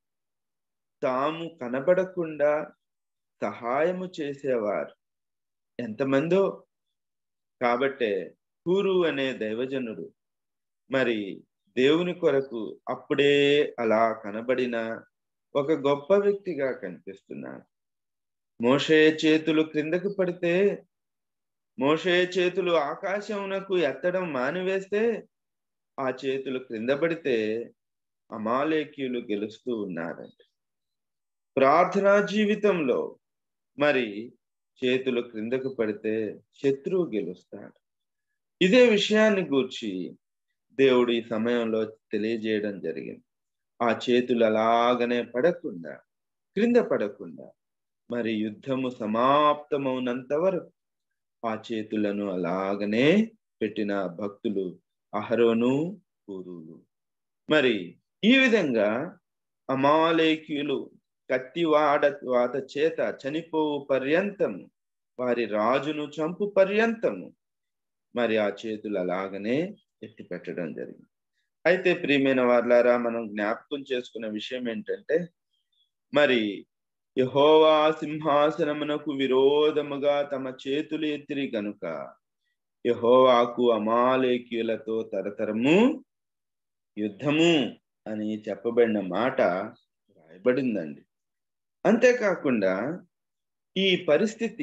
Speaker 6: తాము కనబడకుండా సహాయము చేసేవారు ఎంతమందో కాబట్టే కూరు అనే దైవజనుడు మరి దేవుని కొరకు అప్పుడే అలా కనబడిన ఒక గొప్ప వ్యక్తిగా కనిపిస్తున్నాడు మోషే చేతులు క్రిందకు పడితే మోషే చేతులు ఆకాశమునకు ఎత్తడం మానివేస్తే ఆ చేతులు క్రింద పడితే అమాలేకీయులు గెలుస్తూ ఉన్నారంట ప్రార్థనా జీవితంలో మరి చేతులు క్రిందకు పడితే శత్రువు గెలుస్తాడు ఇదే విషయాన్ని గూర్చి దేవుడు ఈ సమయంలో తెలియజేయడం జరిగింది ఆ చేతులు అలాగనే పడకుండా క్రింద పడకుండా మరి యుద్ధము సమాప్తమవునంత వరకు ఆ చేతులను అలాగనే పెట్టిన భక్తులు అహరోను పూరులు మరి ఈ విధంగా అమాలేకీయులు కత్తివాడ వాత చేత చనిపోవు పర్యంతము వారి రాజును చంపు పర్యంతము మరి ఆ చేతులు అలాగనే ఎత్తి పెట్టడం జరిగింది అయితే ప్రియమైన వార్లారా మనం జ్ఞాపకం చేసుకున్న విషయం ఏంటంటే మరి యహోవా సింహాసనమునకు విరోధముగా తమ చేతులు ఎత్తిరి గనుక యహోవాకు అమాలేకీయులతో తరతరము యుద్ధము అని చెప్పబడిన మాట రాయబడిందండి అంతేకాకుండా ఈ పరిస్థితి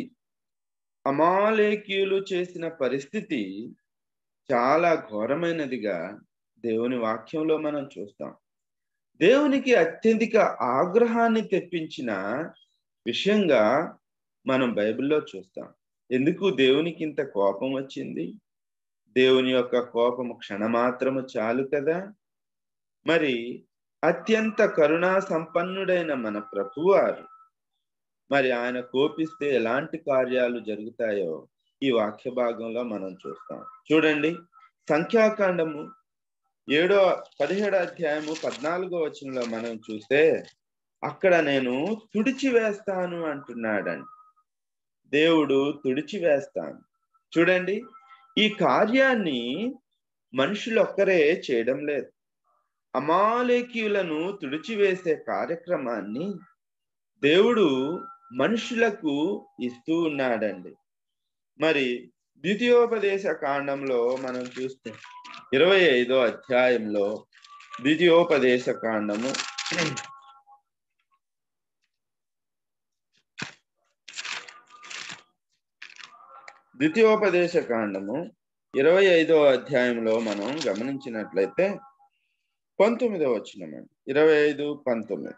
Speaker 6: అమాలేకీయులు చేసిన పరిస్థితి చాలా ఘోరమైనదిగా దేవుని వాక్యంలో మనం చూస్తాం దేవునికి అత్యధిక ఆగ్రహాన్ని తెప్పించిన విషయంగా మనం బైబిల్లో చూస్తాం ఎందుకు దేవునికి ఇంత కోపం వచ్చింది దేవుని యొక్క కోపము క్షణమాత్రము చాలు కదా మరి అత్యంత కరుణా సంపన్నుడైన మన ప్రభువారు మరి ఆయన కోపిస్తే ఎలాంటి కార్యాలు జరుగుతాయో ఈ వాక్య భాగంలో మనం చూస్తాం చూడండి సంఖ్యాకాండము ఏడో పదిహేడో అధ్యాయము పద్నాలుగో వచనంలో మనం చూస్తే అక్కడ నేను తుడిచి వేస్తాను అంటున్నాడండి దేవుడు తుడిచి వేస్తాను చూడండి ఈ కార్యాన్ని మనుషులు ఒక్కరే చేయడం లేదు అమాలేకీయులను తుడిచివేసే కార్యక్రమాన్ని దేవుడు మనుషులకు ఇస్తూ ఉన్నాడండి మరి ద్వితీయోపదేశ కాండంలో మనం చూస్తే ఇరవై ఐదో అధ్యాయంలో ద్వితీయోపదేశ కాండము ద్వితీయోపదేశ కాండము ఇరవై ఐదో అధ్యాయంలో మనం గమనించినట్లయితే పంతొమ్మిదో వచ్చినమండి ఇరవై ఐదు పంతొమ్మిది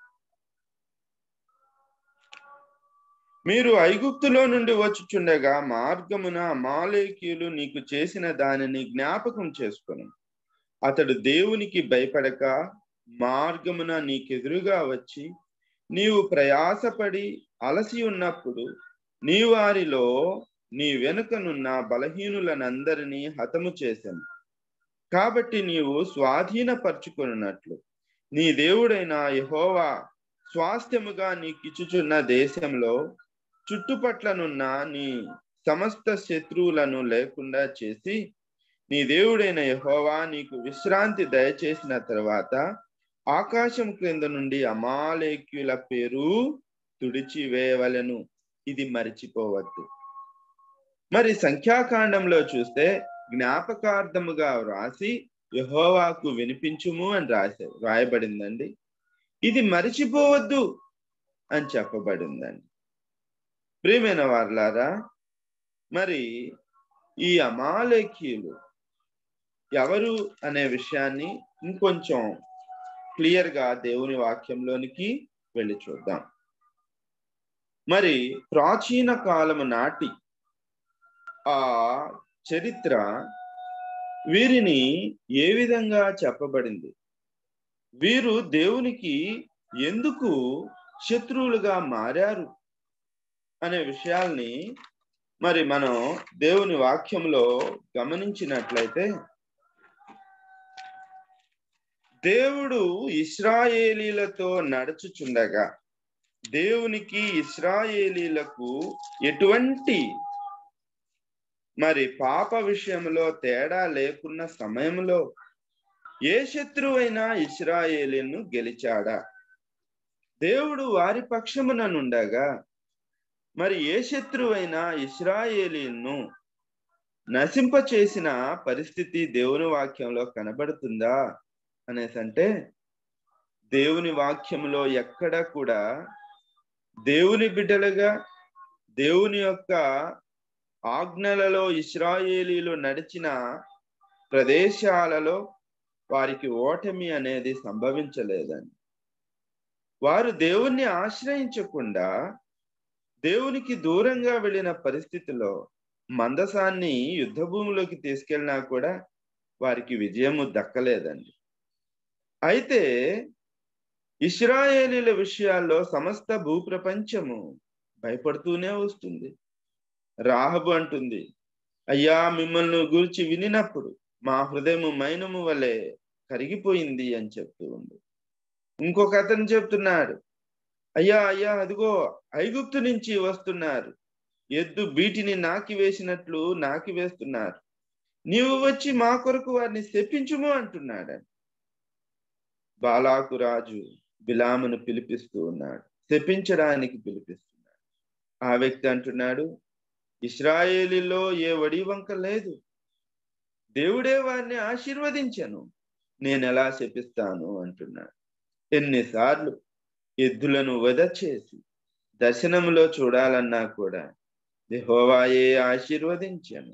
Speaker 6: మీరు ఐగుప్తులో నుండి వచ్చుచుండగా మార్గమున అమాలేకీయులు నీకు చేసిన దానిని జ్ఞాపకం చేసుకును అతడు దేవునికి భయపడక మార్గమున నీకెదురుగా వచ్చి నీవు ప్రయాసపడి అలసి ఉన్నప్పుడు నీ వారిలో నీ వెనుకనున్న బలహీనులనందరినీ హతము చేశాను కాబట్టి నీవు స్వాధీనపరుచుకున్నట్లు నీ దేవుడైన యహోవా స్వాస్థ్యముగా నీకిచ్చుచున్న దేశంలో చుట్టుపట్లనున్న నీ సమస్త శత్రువులను లేకుండా చేసి నీ దేవుడైన యహోవా నీకు విశ్రాంతి దయచేసిన తర్వాత ఆకాశం క్రింద నుండి అమాలేక్యుల పేరు తుడిచివేయవలను ఇది మరిచిపోవద్దు మరి సంఖ్యాకాండంలో చూస్తే జ్ఞాపకార్థముగా వ్రాసి యహోవాకు వినిపించుము అని రాశారు రాయబడిందండి ఇది మరిచిపోవద్దు అని చెప్పబడిందండి ప్రియమైన వార్లారా మరి ఈ అమాలేకీయులు ఎవరు అనే విషయాన్ని ఇంకొంచెం క్లియర్ గా దేవుని వాక్యంలోనికి వెళ్ళి చూద్దాం మరి ప్రాచీన కాలము నాటి ఆ చరిత్ర వీరిని ఏ విధంగా చెప్పబడింది వీరు దేవునికి ఎందుకు శత్రువులుగా మారారు అనే విషయాల్ని మరి మనం దేవుని వాక్యంలో గమనించినట్లయితే దేవుడు ఇస్రాయేలీలతో నడుచుచుండగా దేవునికి ఇస్రాయేలీలకు ఎటువంటి మరి పాప విషయంలో తేడా లేకున్న సమయంలో ఏ శత్రువైనా ఇస్రాయేలీను గెలిచాడా దేవుడు వారి పక్షమున నుండగా మరి ఏ శత్రువైనా ఇస్రాయేలీను నశింప చేసిన పరిస్థితి దేవుని వాక్యంలో కనబడుతుందా అనేసి అంటే దేవుని వాక్యంలో ఎక్కడ కూడా దేవుని బిడ్డలుగా దేవుని యొక్క ఆజ్ఞలలో ఇస్రాయేలీలు నడిచిన ప్రదేశాలలో వారికి ఓటమి అనేది సంభవించలేదని వారు దేవుణ్ణి ఆశ్రయించకుండా దేవునికి దూరంగా వెళ్ళిన పరిస్థితిలో మందసాన్ని యుద్ధ భూమిలోకి తీసుకెళ్ళినా కూడా వారికి విజయము దక్కలేదండి అయితే ఇస్రాయేలీల విషయాల్లో సమస్త భూప్రపంచము భయపడుతూనే వస్తుంది రాహబు అంటుంది అయ్యా మిమ్మల్ని గురించి వినినప్పుడు మా హృదయము మైనము వలె కరిగిపోయింది అని చెప్తూ ఉంది ఇంకొక అతను చెప్తున్నాడు అయ్యా అయ్యా అదిగో ఐగుప్తు నుంచి వస్తున్నారు ఎద్దు బీటిని నాకి వేసినట్లు నాకి వేస్తున్నారు నీవు వచ్చి మా కొరకు వారిని శపించుము అంటున్నాడు బాలాకు రాజు బిలామును పిలిపిస్తూ ఉన్నాడు శపించడానికి పిలిపిస్తున్నాడు ఆ వ్యక్తి అంటున్నాడు ఇస్రాయేలీలో ఏ వడి వంక లేదు దేవుడే వారిని ఆశీర్వదించను నేను ఎలా శపిస్తాను అంటున్నాడు ఎన్నిసార్లు ఎద్దులను వద చేసి దర్శనములో చూడాలన్నా కూడా యెహోవాయే ఆశీర్వదించాను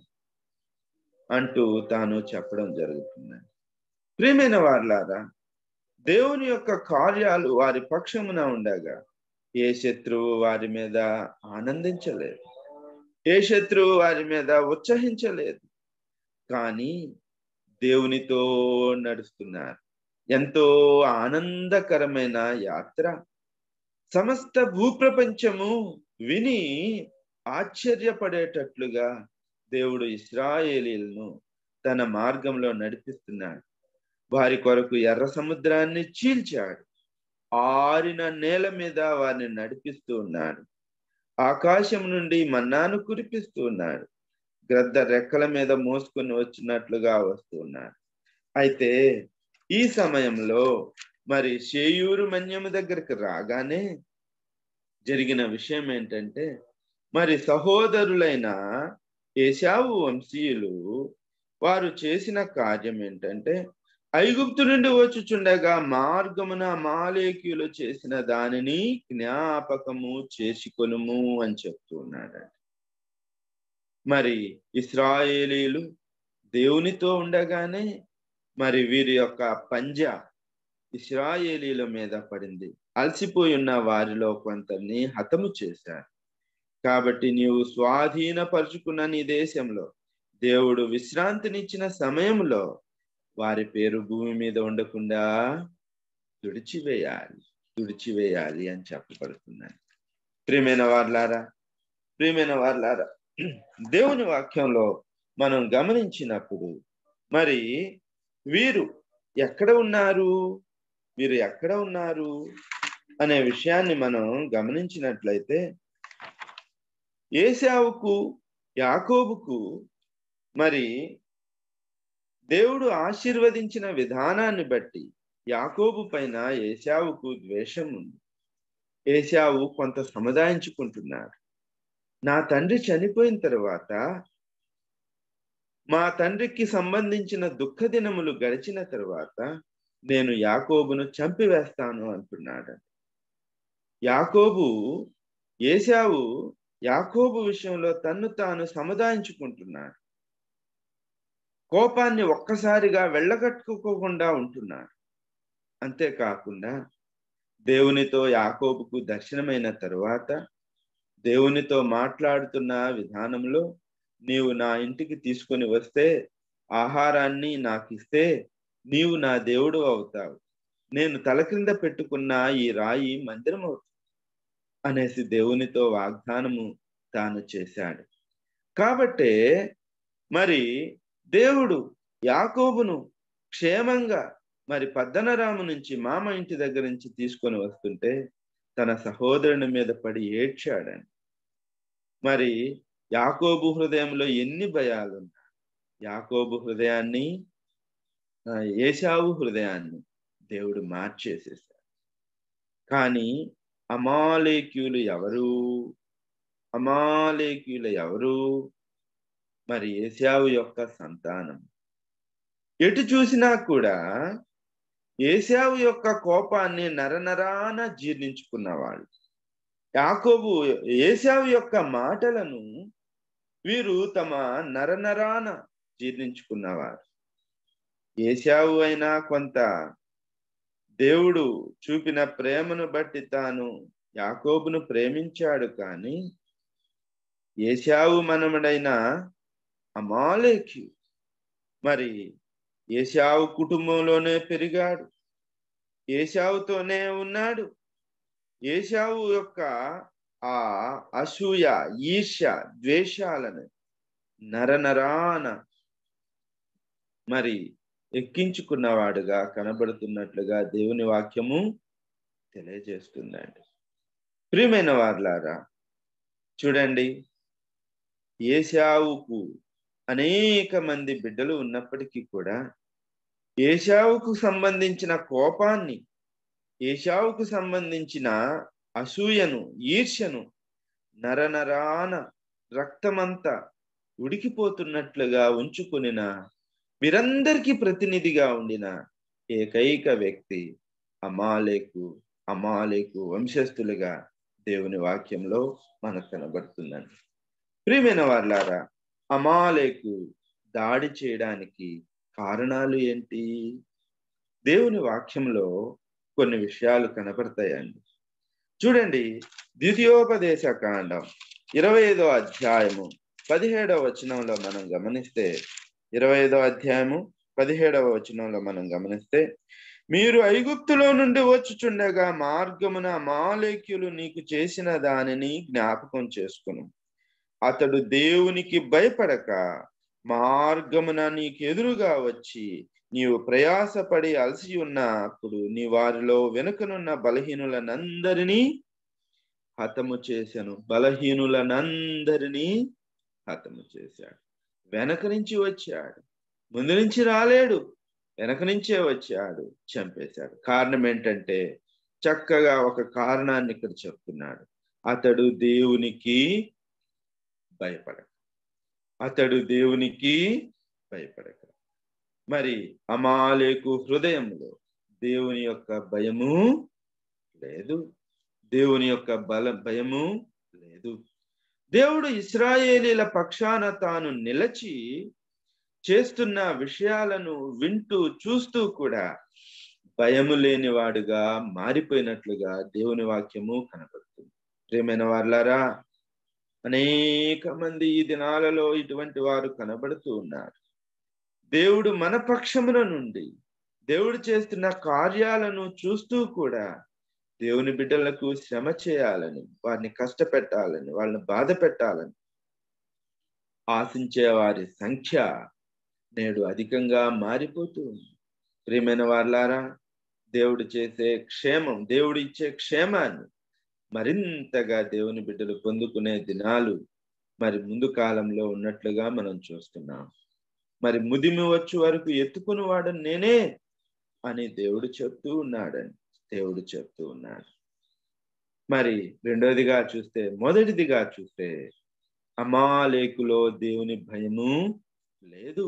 Speaker 6: అంటూ తాను చెప్పడం జరుగుతుందండి ప్రియమైన వార్లారా దేవుని యొక్క కార్యాలు వారి పక్షమున ఉండగా ఏ శత్రువు వారి మీద ఆనందించలేదు ఏ శత్రువు వారి మీద ఉత్సహించలేదు కానీ దేవునితో నడుస్తున్నారు ఎంతో ఆనందకరమైన యాత్ర సమస్త భూప్రపంచము విని ఆశ్చర్యపడేటట్లుగా దేవుడు ఇస్రాయేలీలను తన మార్గంలో నడిపిస్తున్నాడు వారి కొరకు ఎర్ర సముద్రాన్ని చీల్చాడు ఆరిన నేల మీద వారిని నడిపిస్తూ ఉన్నాడు ఆకాశం నుండి మన్నాను కురిపిస్తూ ఉన్నాడు గ్రద్ద రెక్కల మీద మోసుకొని వచ్చినట్లుగా వస్తూ ఉన్నాడు అయితే ఈ సమయంలో మరి షేయూరు మన్యము దగ్గరికి రాగానే జరిగిన విషయం ఏంటంటే మరి సహోదరులైన ఏశావు వంశీయులు వారు చేసిన కార్యం ఏంటంటే ఐగుప్తు నుండి వచ్చుచుండగా మార్గమున మాలేకీయులు చేసిన దానిని జ్ఞాపకము చేసుకొనుము అని చెప్తూ ఉన్నాడండి మరి ఇస్రాయేలీలు దేవునితో ఉండగానే మరి వీరి యొక్క పంజా ఇస్రాయేలీల మీద పడింది అలసిపోయి ఉన్న వారిలో కొంతని హతము చేశారు కాబట్టి నీవు స్వాధీనపరుచుకున్న నీ దేశంలో దేవుడు విశ్రాంతినిచ్చిన సమయంలో వారి పేరు భూమి మీద ఉండకుండా తుడిచివేయాలి తుడిచివేయాలి అని చెప్పబడుతున్నాయి ప్రియమైన వార్లారా ప్రియమైన వార్లారా దేవుని వాక్యంలో మనం గమనించినప్పుడు మరి వీరు ఎక్కడ ఉన్నారు వీరు ఎక్కడ ఉన్నారు అనే విషయాన్ని మనం గమనించినట్లయితే ఏసావుకు యాకోబుకు మరి దేవుడు ఆశీర్వదించిన విధానాన్ని బట్టి యాకోబు పైన ఏశావుకు ద్వేషం ఉంది ఏశావు కొంత సముదాయించుకుంటున్నాడు నా తండ్రి చనిపోయిన తర్వాత మా తండ్రికి సంబంధించిన దుఃఖ దినములు గడిచిన తర్వాత నేను యాకోబును చంపివేస్తాను అంటున్నాడు యాకోబు ఏశావు యాకోబు విషయంలో తన్ను తాను సముదాయించుకుంటున్నాడు కోపాన్ని ఒక్కసారిగా వెళ్ళగట్టుకోకుండా ఉంటున్నాడు అంతేకాకుండా దేవునితో యాకోబుకు దర్శనమైన తరువాత దేవునితో మాట్లాడుతున్న విధానంలో నీవు నా ఇంటికి తీసుకొని వస్తే ఆహారాన్ని నాకు ఇస్తే నీవు నా దేవుడు అవుతావు నేను తల క్రింద పెట్టుకున్న ఈ రాయి మందిరం అవుతుంది అనేసి దేవునితో వాగ్దానము తాను చేశాడు కాబట్టే మరి దేవుడు యాకోబును క్షేమంగా మరి పద్దనరాము నుంచి మామ ఇంటి దగ్గర నుంచి తీసుకొని వస్తుంటే తన సహోదరుని మీద పడి ఏడ్చాడని మరి యాకోబు హృదయంలో ఎన్ని భయాలు ఉన్నాయి యాకోబు హృదయాన్ని ఏషావు హృదయాన్ని దేవుడు మార్చేసేసాడు కానీ అమాలేక్యులు ఎవరు అమాలేక్యులు ఎవరు మరి ఏసావు యొక్క సంతానం ఎటు చూసినా కూడా ఏసావు యొక్క కోపాన్ని నరనరాన జీర్ణించుకున్నవాడు యాకోబు ఏసావు యొక్క మాటలను వీరు తమ నరనరాన జీర్ణించుకున్నవారు ఏసావు అయినా కొంత దేవుడు చూపిన ప్రేమను బట్టి తాను యాకోబును ప్రేమించాడు కానీ ఏసావు మనముడైన అమాలేకి మరి ఏసావు కుటుంబంలోనే పెరిగాడు ఏసావుతోనే ఉన్నాడు ఏసావు యొక్క ఆ అసూయ ఈర్ష్య ద్వేషాలను నరనరాన మరి ఎక్కించుకున్నవాడుగా కనబడుతున్నట్లుగా దేవుని వాక్యము తెలియజేస్తుందండి ప్రియమైన వార్లారా చూడండి ఏసావుకు అనేక మంది బిడ్డలు ఉన్నప్పటికీ కూడా ఏషావుకు సంబంధించిన కోపాన్ని ఏషావుకు సంబంధించిన అసూయను ఈర్ష్యను నరనరాన రక్తమంతా ఉడికిపోతున్నట్లుగా ఉంచుకునిన వీరందరికీ ప్రతినిధిగా ఉండిన ఏకైక వ్యక్తి అమాలేకు అమాలేకు వంశస్థులుగా దేవుని వాక్యంలో మనకు కనబడుతుందండి ప్రియమైన వాళ్ళారా అమాలేకు దాడి చేయడానికి కారణాలు ఏంటి దేవుని వాక్యంలో కొన్ని విషయాలు కనపడతాయండి చూడండి ద్వితీయోపదేశ కాండం ఇరవై ఐదో అధ్యాయము పదిహేడవ వచనంలో మనం గమనిస్తే ఇరవై ఐదో అధ్యాయము పదిహేడవ వచనంలో మనం గమనిస్తే మీరు ఐగుప్తులో నుండి వచ్చుచుండగా మార్గమున మాలేక్యులు నీకు చేసిన దానిని జ్ఞాపకం చేసుకును అతడు దేవునికి భయపడక మార్గమున నీకు ఎదురుగా వచ్చి నీవు ప్రయాసపడి అలసి ఉన్నప్పుడు నీ వారిలో వెనుకనున్న బలహీనులనందరినీ హతము చేశాను బలహీనులనందరినీ హతము చేశాడు వెనక నుంచి వచ్చాడు ముందు నుంచి రాలేడు వెనక నుంచే వచ్చాడు చంపేశాడు కారణం ఏంటంటే చక్కగా ఒక కారణాన్ని ఇక్కడ చెప్తున్నాడు అతడు దేవునికి భయపడక అతడు దేవునికి భయపడక మరి అమాలేకు హృదయంలో దేవుని యొక్క భయము లేదు దేవుని యొక్క బల భయము లేదు దేవుడు ఇస్రాయేలీల పక్షాన తాను నిలచి చేస్తున్న విషయాలను వింటూ చూస్తూ కూడా భయము లేనివాడుగా మారిపోయినట్లుగా దేవుని వాక్యము కనబడుతుంది ప్రేమైన వాళ్ళారా అనేక మంది ఈ దినాలలో ఇటువంటి వారు కనబడుతూ ఉన్నారు దేవుడు మన పక్షమున నుండి దేవుడు చేస్తున్న కార్యాలను చూస్తూ కూడా దేవుని బిడ్డలకు శ్రమ చేయాలని వారిని కష్టపెట్టాలని వాళ్ళని బాధ పెట్టాలని ఆశించే వారి సంఖ్య నేడు అధికంగా మారిపోతూ ఉంది ప్రియమైన వాళ్ళారా దేవుడు చేసే క్షేమం దేవుడు ఇచ్చే క్షేమాన్ని మరింతగా దేవుని బిడ్డలు పొందుకునే దినాలు మరి ముందు కాలంలో ఉన్నట్లుగా మనం చూస్తున్నాం మరి ముదిమి వచ్చే వరకు ఎత్తుకుని వాడు నేనే అని దేవుడు చెప్తూ ఉన్నాడని దేవుడు చెప్తూ ఉన్నాడు మరి రెండోదిగా చూస్తే మొదటిదిగా చూస్తే అమాలేకులో దేవుని భయము లేదు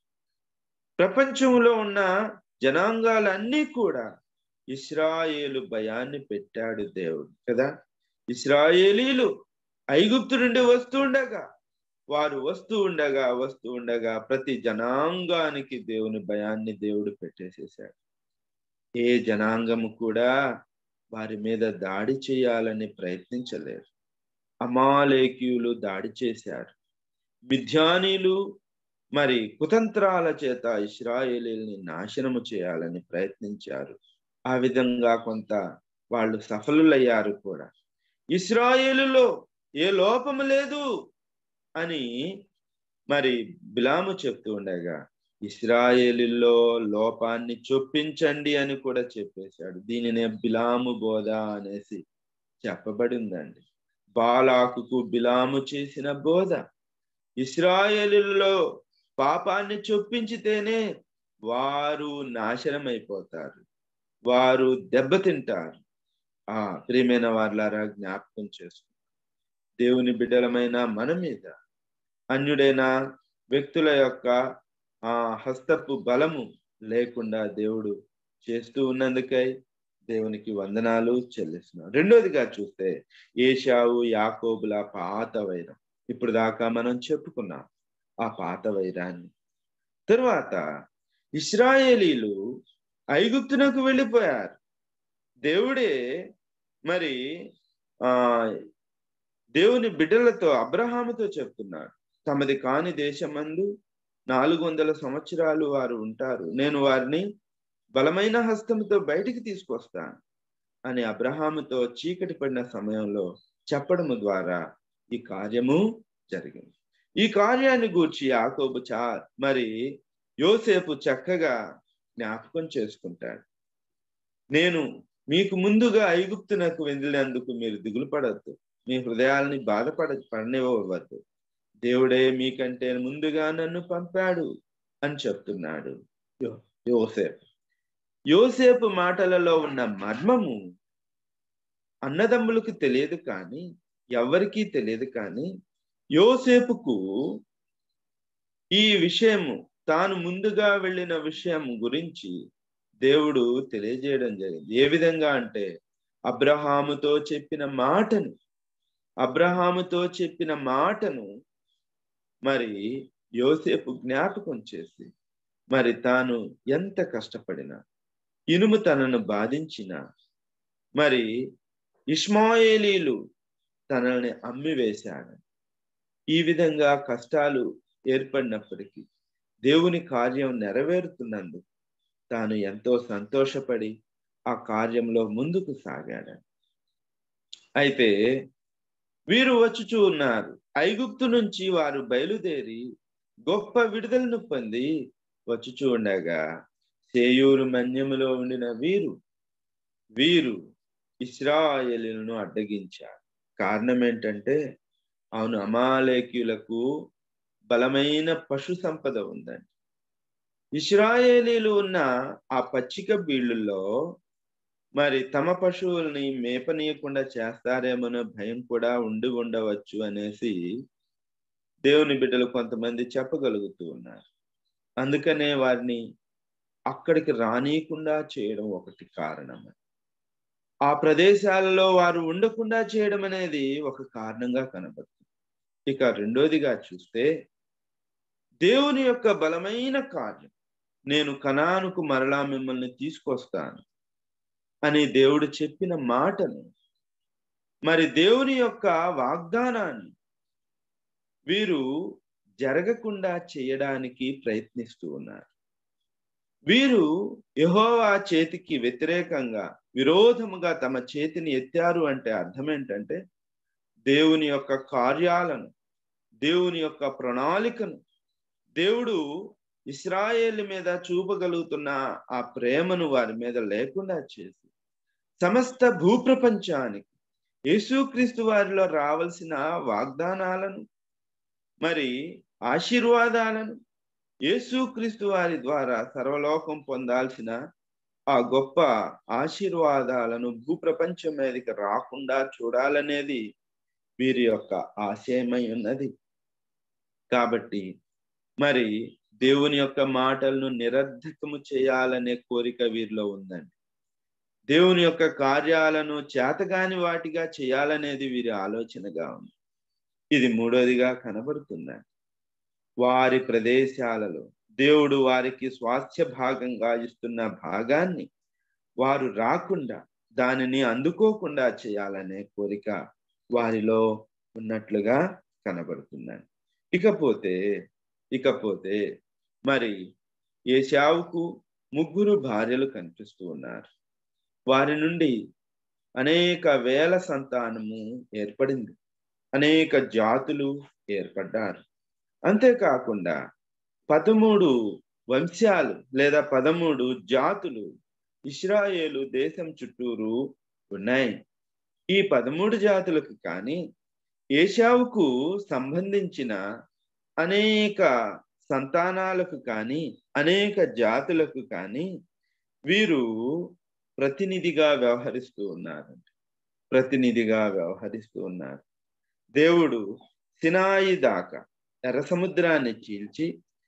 Speaker 6: ప్రపంచంలో ఉన్న జనాంగాలన్నీ కూడా ఇస్రాయేలు భయాన్ని పెట్టాడు దేవుడు కదా ఇస్రాయేలీలు ఐగుప్తు నుండి వస్తూ ఉండగా వారు వస్తూ ఉండగా వస్తూ ఉండగా ప్రతి జనాంగానికి దేవుని భయాన్ని దేవుడు పెట్టేసేసాడు ఏ జనాంగము కూడా వారి మీద దాడి చేయాలని ప్రయత్నించలేరు అమాలేకీయులు దాడి చేశారు మిథ్యానీలు మరి కుతంత్రాల చేత ఇస్రాయేలీల్ని నాశనము చేయాలని ప్రయత్నించారు ఆ విధంగా కొంత వాళ్ళు సఫలులయ్యారు కూడా ఇస్రాయేలులో ఏ లోపము లేదు అని మరి బిలాము చెప్తూ ఉండగా ఇస్రాయేలులో లోపాన్ని చొప్పించండి అని కూడా చెప్పేశాడు దీనినే బిలాము బోధ అనేసి చెప్పబడిందండి బాలాకుకు బిలాము చేసిన బోధ ఇస్రాయేలులో పాపాన్ని చొప్పించితేనే వారు నాశనం అయిపోతారు వారు దెబ్బతింటారు ఆ ప్రియమైన వార్లారా జ్ఞాపకం చేసుకుంటారు దేవుని బిడ్డలమైన మన మీద అన్యుడైన వ్యక్తుల యొక్క ఆ హస్తపు బలము లేకుండా దేవుడు చేస్తూ ఉన్నందుకై దేవునికి వందనాలు చెల్లిస్తున్నాం రెండోదిగా చూస్తే ఏషావు యాకోబుల పాత వైరం ఇప్పుడు దాకా మనం చెప్పుకున్నాం ఆ పాత వైరాన్ని తరువాత ఇస్రాయేలీలు ఐగుప్తునకు వెళ్ళిపోయారు దేవుడే మరి ఆ దేవుని బిడ్డలతో అబ్రహాముతో చెప్తున్నాడు తమది కాని దేశమందు నాలుగు వందల సంవత్సరాలు వారు ఉంటారు నేను వారిని బలమైన హస్తంతో బయటికి తీసుకొస్తాను అని అబ్రహాముతో చీకటి పడిన సమయంలో చెప్పడము ద్వారా ఈ కార్యము జరిగింది ఈ కార్యాన్ని గూర్చి యాకోబు చా మరి యోసేపు చక్కగా జ్ఞాపకం చేసుకుంటాడు నేను మీకు ముందుగా ఐగుప్తునకు వెళ్ళినందుకు మీరు దిగులు పడద్దు మీ హృదయాల్ని బాధపడ పడనివ్వవద్దు దేవుడే మీకంటే ముందుగా నన్ను పంపాడు అని చెప్తున్నాడు యోసేపు యోసేపు మాటలలో ఉన్న మర్మము అన్నదమ్ములకు తెలియదు కానీ ఎవరికీ తెలియదు కానీ యోసేపుకు ఈ విషయము తాను ముందుగా వెళ్ళిన విషయం గురించి దేవుడు తెలియజేయడం జరిగింది ఏ విధంగా అంటే అబ్రహాముతో చెప్పిన మాటను అబ్రహాముతో చెప్పిన మాటను మరి యోసేపు జ్ఞాపకం చేసి మరి తాను ఎంత కష్టపడినా ఇనుము తనను బాధించిన మరి ఇస్మాయేలీలు తనని అమ్మి వేశాడు ఈ విధంగా కష్టాలు ఏర్పడినప్పటికీ దేవుని కార్యం నెరవేరుతున్నందుకు తాను ఎంతో సంతోషపడి ఆ కార్యంలో ముందుకు సాగాడు అయితే వీరు వచ్చుచూ ఉన్నారు ఐగుప్తు నుంచి వారు బయలుదేరి గొప్ప విడుదలను పొంది వచ్చుచూ ఉండగా సేయూరు మన్యములో ఉండిన వీరు వీరు ఇస్రాయేలీలను అడ్డగించారు కారణం ఏంటంటే అవును అమాలేకీయులకు బలమైన పశు సంపద ఉందండి ఇస్రాయేలీలు ఉన్న ఆ పచ్చిక బీళ్ళుల్లో మరి తమ పశువుల్ని మేపనీయకుండా చేస్తారేమోనో భయం కూడా ఉండి ఉండవచ్చు అనేసి దేవుని బిడ్డలు కొంతమంది చెప్పగలుగుతూ ఉన్నారు అందుకనే వారిని అక్కడికి రానియకుండా చేయడం ఒకటి కారణం ఆ ప్రదేశాలలో వారు ఉండకుండా చేయడం అనేది ఒక కారణంగా కనబడుతుంది ఇక రెండోదిగా చూస్తే దేవుని యొక్క బలమైన కార్యం నేను కణానుకు మరలా మిమ్మల్ని తీసుకొస్తాను అని దేవుడు చెప్పిన మాటను మరి దేవుని యొక్క వాగ్దానాన్ని వీరు జరగకుండా చేయడానికి ప్రయత్నిస్తూ ఉన్నారు వీరు యహోవా చేతికి వ్యతిరేకంగా విరోధముగా తమ చేతిని ఎత్తారు అంటే అర్థం ఏంటంటే దేవుని యొక్క కార్యాలను దేవుని యొక్క ప్రణాళికను దేవుడు ఇస్రాయేల్ మీద చూపగలుగుతున్న ఆ ప్రేమను వారి మీద లేకుండా చేసి సమస్త భూప్రపంచానికి యేసుక్రీస్తు వారిలో రావాల్సిన వాగ్దానాలను మరి ఆశీర్వాదాలను యేసుక్రీస్తు వారి ద్వారా సర్వలోకం పొందాల్సిన ఆ గొప్ప ఆశీర్వాదాలను భూప్రపంచం మీదకి రాకుండా చూడాలనేది వీరి యొక్క ఆశయమై ఉన్నది కాబట్టి మరి దేవుని యొక్క మాటలను నిరర్ధకము చేయాలనే కోరిక వీరిలో ఉందండి దేవుని యొక్క కార్యాలను చేతగాని వాటిగా చేయాలనేది వీరి ఆలోచనగా ఉంది ఇది మూడోదిగా కనబడుతుందండి వారి ప్రదేశాలలో దేవుడు వారికి స్వాస్థ్య భాగంగా ఇస్తున్న భాగాన్ని వారు రాకుండా దానిని అందుకోకుండా చేయాలనే కోరిక వారిలో ఉన్నట్లుగా కనబడుతుందండి ఇకపోతే ఇకపోతే మరి ఏషావుకు ముగ్గురు భార్యలు కనిపిస్తూ ఉన్నారు వారి నుండి అనేక వేల సంతానము ఏర్పడింది అనేక జాతులు ఏర్పడ్డారు అంతేకాకుండా పదమూడు వంశాలు లేదా పదమూడు జాతులు ఇస్రాయేలు దేశం చుట్టూరు ఉన్నాయి ఈ పదమూడు జాతులకు కానీ ఏషావుకు సంబంధించిన అనేక సంతానాలకు కానీ అనేక జాతులకు కానీ వీరు ప్రతినిధిగా వ్యవహరిస్తూ ఉన్నారు ప్రతినిధిగా వ్యవహరిస్తూ ఉన్నారు దేవుడు సినాయి దాకా ఎర్ర సముద్రాన్ని చీల్చి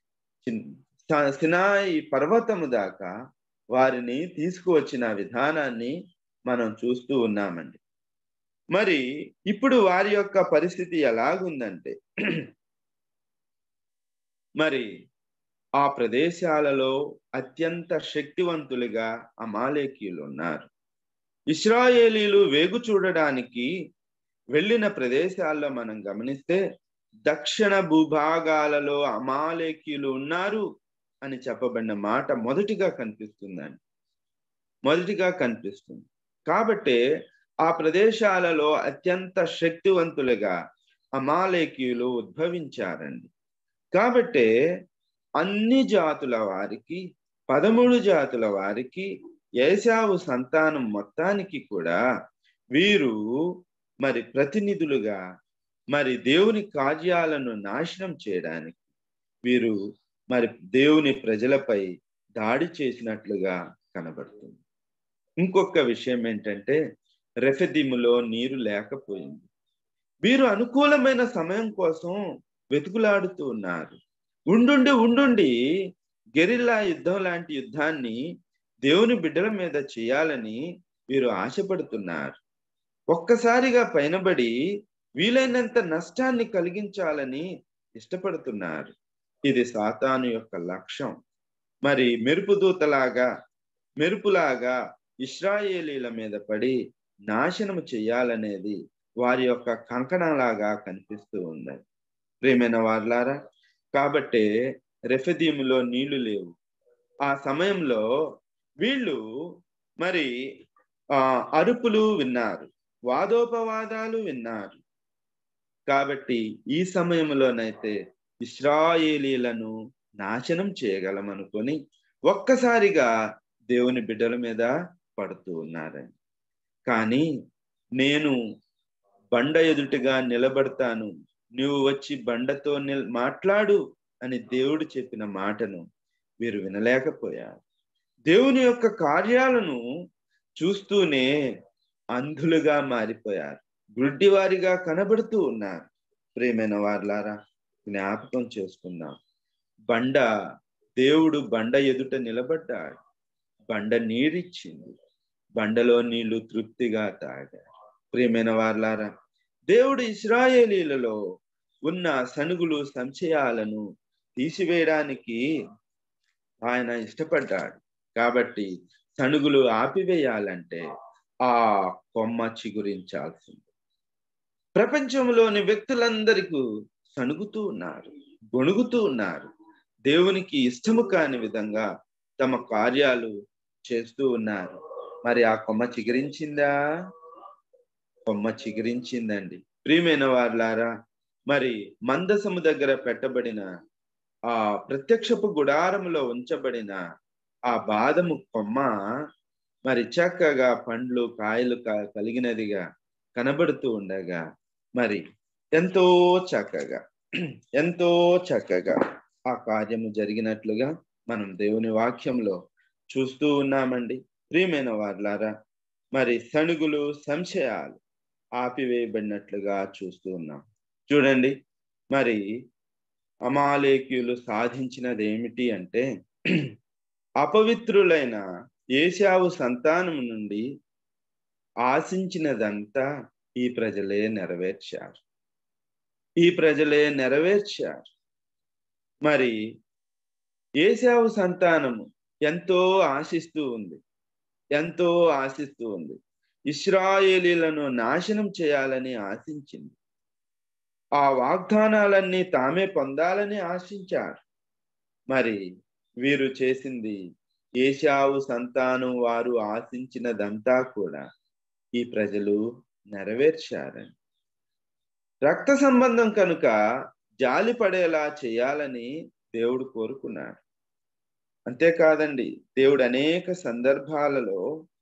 Speaker 6: సినాయి పర్వతము దాకా వారిని తీసుకువచ్చిన విధానాన్ని మనం చూస్తూ ఉన్నామండి మరి ఇప్పుడు వారి యొక్క పరిస్థితి ఎలాగుందంటే మరి ఆ ప్రదేశాలలో అత్యంత శక్తివంతులుగా అమాలేకీయులు ఉన్నారు ఇస్రాయేలీలు వేగు చూడడానికి వెళ్ళిన ప్రదేశాల్లో మనం గమనిస్తే దక్షిణ భూభాగాలలో అమాలేకీయులు ఉన్నారు అని చెప్పబడిన మాట మొదటిగా కనిపిస్తుందండి మొదటిగా కనిపిస్తుంది కాబట్టి ఆ ప్రదేశాలలో అత్యంత శక్తివంతులుగా అమాలేకీయులు ఉద్భవించారండి కాబట్టి అన్ని జాతుల వారికి పదమూడు జాతుల వారికి ఏసావు సంతానం మొత్తానికి కూడా వీరు మరి ప్రతినిధులుగా మరి దేవుని కార్యాలను నాశనం చేయడానికి వీరు మరి దేవుని ప్రజలపై దాడి చేసినట్లుగా కనబడుతుంది ఇంకొక విషయం ఏంటంటే రెఫెదిములో నీరు లేకపోయింది వీరు అనుకూలమైన సమయం కోసం వెతుకులాడుతూ ఉన్నారు ఉండుండి ఉండుండి గెరిల్లా యుద్ధం లాంటి యుద్ధాన్ని దేవుని బిడ్డల మీద చేయాలని వీరు ఆశపడుతున్నారు ఒక్కసారిగా పైనబడి వీలైనంత నష్టాన్ని కలిగించాలని ఇష్టపడుతున్నారు ఇది సాతాను యొక్క లక్ష్యం మరి మెరుపు దూతలాగా మెరుపులాగా ఇస్రాయేలీల మీద పడి నాశనము చెయ్యాలనేది వారి యొక్క కంకణలాగా కనిపిస్తూ ఉంది ప్రేమైన వార్లారా కాబట్టే రెఫదీములో నీళ్లు లేవు ఆ సమయంలో వీళ్ళు మరి ఆ అరుపులు విన్నారు వాదోపవాదాలు విన్నారు కాబట్టి ఈ సమయంలోనైతే ఇస్రాయేలీలను నాశనం చేయగలమనుకొని ఒక్కసారిగా దేవుని బిడ్డల మీద పడుతూ ఉన్నారని కానీ నేను బండ ఎదుటిగా నిలబడతాను నువ్వు వచ్చి బండతో నిల్ మాట్లాడు అని దేవుడు చెప్పిన మాటను వీరు వినలేకపోయారు దేవుని యొక్క కార్యాలను చూస్తూనే అంధులుగా మారిపోయారు గుడ్డివారిగా కనబడుతూ ఉన్నారు ప్రేమైన వార్లారా జ్ఞాపకం చేసుకుందాం బండ దేవుడు బండ ఎదుట నిలబడ్డాడు బండ నీరిచ్చింది బండలో నీళ్లు తృప్తిగా తాగారు ప్రియమైన వార్లారా దేవుడు ఇస్రాయేలీలలో ఉన్న సనుగులు సంశయాలను తీసివేయడానికి ఆయన ఇష్టపడ్డాడు కాబట్టి సనుగులు ఆపివేయాలంటే ఆ కొమ్మ చిగురించాల్సింది ప్రపంచంలోని వ్యక్తులందరికీ సణుగుతూ ఉన్నారు గొణుగుతూ ఉన్నారు దేవునికి ఇష్టము కాని విధంగా తమ కార్యాలు చేస్తూ ఉన్నారు మరి ఆ కొమ్మ చిగురించిందా కొమ్మ చిగురించిందండి ప్రియమైన వారులారా మరి మందసము దగ్గర పెట్టబడిన ఆ ప్రత్యక్షపు గుడారములో ఉంచబడిన ఆ బాదము కొమ్మ మరి చక్కగా పండ్లు కాయలు కలిగినదిగా కనబడుతూ ఉండగా మరి ఎంతో చక్కగా ఎంతో చక్కగా ఆ కార్యము జరిగినట్లుగా మనం దేవుని వాక్యంలో చూస్తూ ఉన్నామండి ప్రియమైన వార్లారా మరి సణుగులు సంశయాలు ఆపివేయబడినట్లుగా చూస్తూ ఉన్నాం చూడండి మరి అమాలేక్యులు సాధించినది ఏమిటి అంటే అపవిత్రులైన ఏశావు సంతానము నుండి ఆశించినదంతా ఈ ప్రజలే నెరవేర్చారు ఈ ప్రజలే నెరవేర్చారు మరి ఏశావు సంతానము ఎంతో ఆశిస్తూ ఉంది ఎంతో ఆశిస్తూ ఉంది ఇస్రాయేలీలను నాశనం చేయాలని ఆశించింది ఆ వాగ్దానాలన్నీ తామే పొందాలని ఆశించారు మరి వీరు చేసింది ఏషావు సంతానం వారు ఆశించినదంతా కూడా ఈ ప్రజలు నెరవేర్చారని రక్త సంబంధం కనుక జాలి పడేలా చేయాలని దేవుడు కోరుకున్నాడు అంతేకాదండి దేవుడు అనేక సందర్భాలలో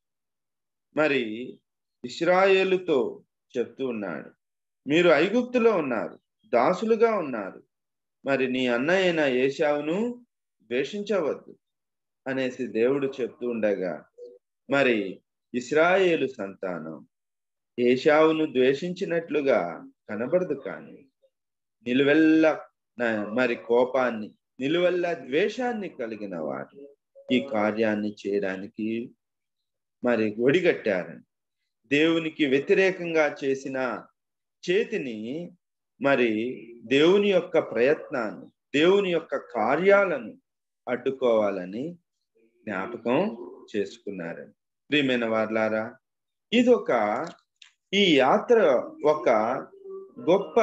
Speaker 6: మరి ఇస్రాయేలుతో చెప్తూ ఉన్నాడు మీరు ఐగుప్తులో ఉన్నారు దాసులుగా ఉన్నారు మరి నీ అన్నయ్యన ఏషావును ద్వేషించవద్దు అనేసి దేవుడు చెప్తూ ఉండగా మరి ఇస్రాయేలు సంతానం ఏషావును ద్వేషించినట్లుగా కనబడదు కానీ నిలువెల్ల మరి కోపాన్ని నిలువెల్ల ద్వేషాన్ని కలిగిన వారు ఈ కార్యాన్ని చేయడానికి మరి ఒడిగట్టారని దేవునికి వ్యతిరేకంగా చేసిన చేతిని మరి దేవుని యొక్క ప్రయత్నాన్ని దేవుని యొక్క కార్యాలను అడ్డుకోవాలని జ్ఞాపకం చేసుకున్నారని ప్రియమైన వార్లారా ఇదొక ఈ యాత్ర ఒక గొప్ప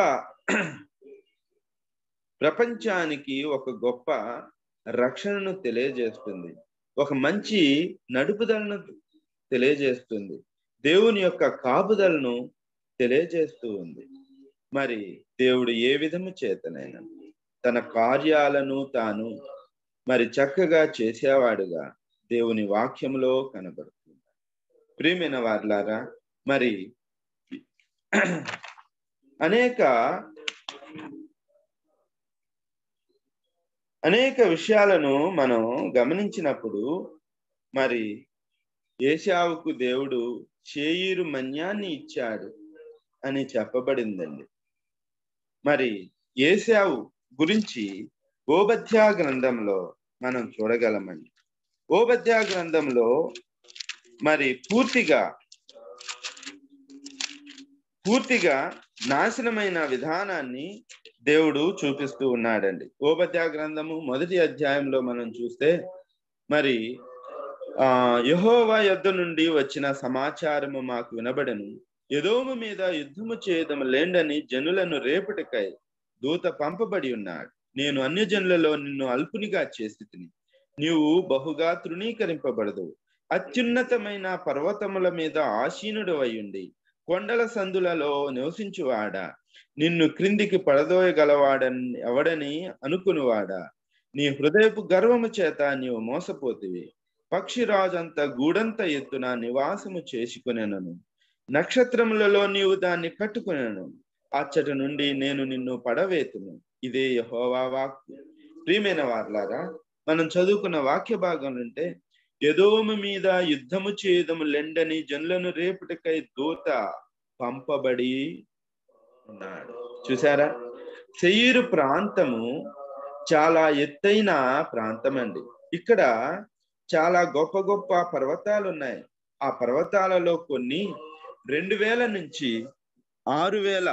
Speaker 6: ప్రపంచానికి ఒక గొప్ప రక్షణను తెలియజేస్తుంది ఒక మంచి నడుపుదలను తెలియజేస్తుంది దేవుని యొక్క కాపుదలను తెలియజేస్తూ ఉంది మరి దేవుడు ఏ విధము చేతనైనా తన కార్యాలను తాను మరి చక్కగా చేసేవాడుగా దేవుని వాక్యంలో కనబడుతుంది ప్రియమైన వార్లారా మరి అనేక అనేక విషయాలను మనం గమనించినప్పుడు మరి ఏషావుకు దేవుడు చేయిరు మన్యాన్ని ఇచ్చాడు అని చెప్పబడిందండి మరి ఏసావు గురించి ఓబధ్యా గ్రంథంలో మనం చూడగలమండి ఓబధ్యా గ్రంథంలో మరి పూర్తిగా పూర్తిగా నాశనమైన విధానాన్ని దేవుడు చూపిస్తూ ఉన్నాడండి ఓబధ్యా గ్రంథము మొదటి అధ్యాయంలో మనం చూస్తే మరి ఆ యహోవా యొద్ద నుండి వచ్చిన సమాచారము మాకు వినబడను యదోము మీద యుద్ధము చేయదము లేండని జనులను రేపటికై దూత పంపబడి ఉన్నాడు నేను అన్యజనులలో నిన్ను అల్పునిగా చేసి తిని నీవు బహుగా తృణీకరింపబడదు అత్యున్నతమైన పర్వతముల మీద ఆసీనుడు అయ్యుండి కొండల సందులలో నివసించువాడా నిన్ను క్రిందికి పడదోయగలవాడని ఎవడని అనుకునివాడా నీ హృదయపు గర్వము చేత నీవు మోసపోతివి పక్షిరాజంత గూడంత ఎత్తున నివాసము చేసుకునేనను నక్షత్రములలో నీవు దాన్ని కట్టుకునేను అచ్చటి నుండి నేను నిన్ను పడవేతును ఇదే యహోవా వాక్కు ప్రియమైన వార్లారా మనం చదువుకున్న వాక్య భాగం ఉంటే ఎదోము మీద యుద్ధము చేయదము లెండని జనులను రేపుటకై దూత పంపబడి ఉన్నాడు చూసారా సెయ్యూరు ప్రాంతము చాలా ఎత్తైన ప్రాంతం అండి ఇక్కడ చాలా గొప్ప గొప్ప పర్వతాలు ఉన్నాయి ఆ పర్వతాలలో కొన్ని రెండు వేల నుంచి ఆరు వేల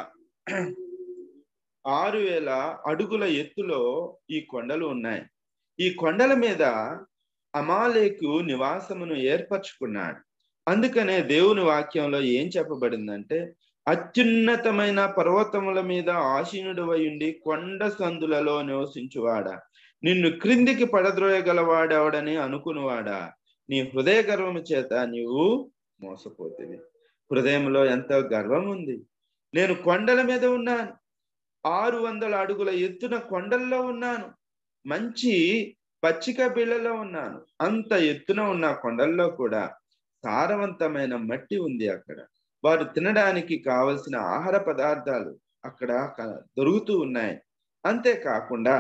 Speaker 6: ఆరు వేల అడుగుల ఎత్తులో ఈ కొండలు ఉన్నాయి ఈ కొండల మీద అమాలేకు నివాసమును ఏర్పరచుకున్నాడు అందుకనే దేవుని వాక్యంలో ఏం చెప్పబడిందంటే అత్యున్నతమైన పర్వతముల మీద ఆసీనుడు ఉండి కొండ సందులలో నివసించువాడా నిన్ను క్రిందికి పడద్రోయగలవాడెవడని అనుకునివాడా నీ హృదయ గర్వము చేత నీవు మోసపోతుంది హృదయంలో ఎంతో గర్వం ఉంది నేను కొండల మీద ఉన్నాను ఆరు వందల అడుగుల ఎత్తున కొండల్లో ఉన్నాను మంచి పచ్చిక బిళ్ళలో ఉన్నాను అంత ఎత్తున ఉన్న కొండల్లో కూడా సారవంతమైన మట్టి ఉంది అక్కడ వారు తినడానికి కావలసిన ఆహార పదార్థాలు అక్కడ దొరుకుతూ ఉన్నాయి అంతేకాకుండా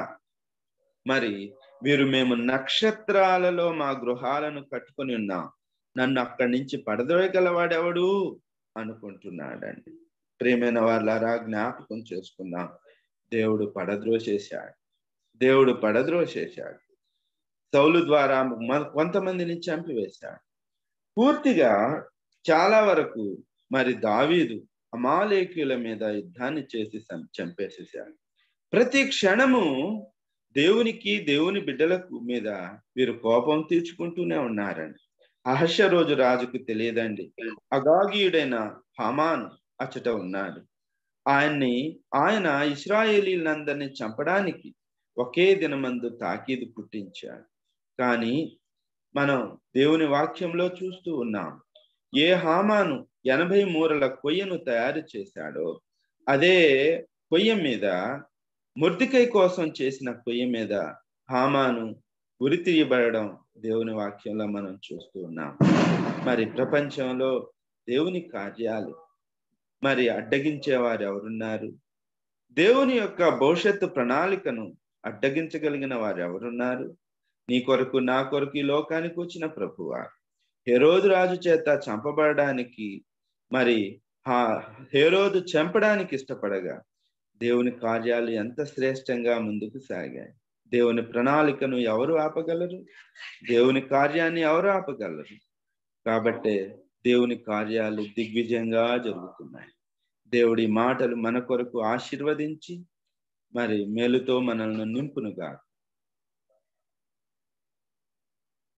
Speaker 6: మరి వీరు మేము నక్షత్రాలలో మా గృహాలను కట్టుకొని ఉన్నాం నన్ను అక్కడి నుంచి పడదోయగలవాడెవడు అనుకుంటున్నాడండి ప్రియమైన వాళ్ళారా జ్ఞాపకం చేసుకుందాం దేవుడు పడద్రోసేశాడు దేవుడు పడద్రోసేశాడు సౌలు ద్వారా కొంతమందిని చంపివేశాడు పూర్తిగా చాలా వరకు మరి దావీదు అమాలేకుల మీద యుద్ధాన్ని చేసి చంపేసేసాడు ప్రతి క్షణము దేవునికి దేవుని బిడ్డలకు మీద వీరు కోపం తీర్చుకుంటూనే ఉన్నారండి అహర్ష రోజు రాజుకు తెలియదండి అగాగీయుడైన హమాను అచ్చట ఉన్నాడు ఆయన్ని ఆయన ఇస్రాయేలీలందరినీ చంపడానికి ఒకే దినమందు తాకీదు పుట్టించాడు కానీ మనం దేవుని వాక్యంలో చూస్తూ ఉన్నాం ఏ హామాను ఎనభై మూరల కొయ్యను తయారు చేశాడో అదే కొయ్య మీద ముర్దికై కోసం చేసిన కొయ్య మీద హామాను ఉరి తీయబడడం దేవుని వాక్యంలో మనం చూస్తూ ఉన్నాం మరి ప్రపంచంలో దేవుని కార్యాలు మరి అడ్డగించేవారు ఎవరున్నారు దేవుని యొక్క భవిష్యత్తు ప్రణాళికను అడ్డగించగలిగిన వారు ఎవరున్నారు నీ కొరకు నా కొరకు ఈ లోకానికి వచ్చిన ప్రభువా హెరోదు రాజు చేత చంపబడడానికి మరి ఆ హేరోదు చంపడానికి ఇష్టపడగా దేవుని కార్యాలు ఎంత శ్రేష్టంగా ముందుకు సాగాయి దేవుని ప్రణాళికను ఎవరు ఆపగలరు దేవుని కార్యాన్ని ఎవరు ఆపగలరు కాబట్టే దేవుని కార్యాలు దిగ్విజయంగా జరుగుతున్నాయి దేవుడి మాటలు మన కొరకు ఆశీర్వదించి మరి మేలుతో మనల్ని నింపునుగాక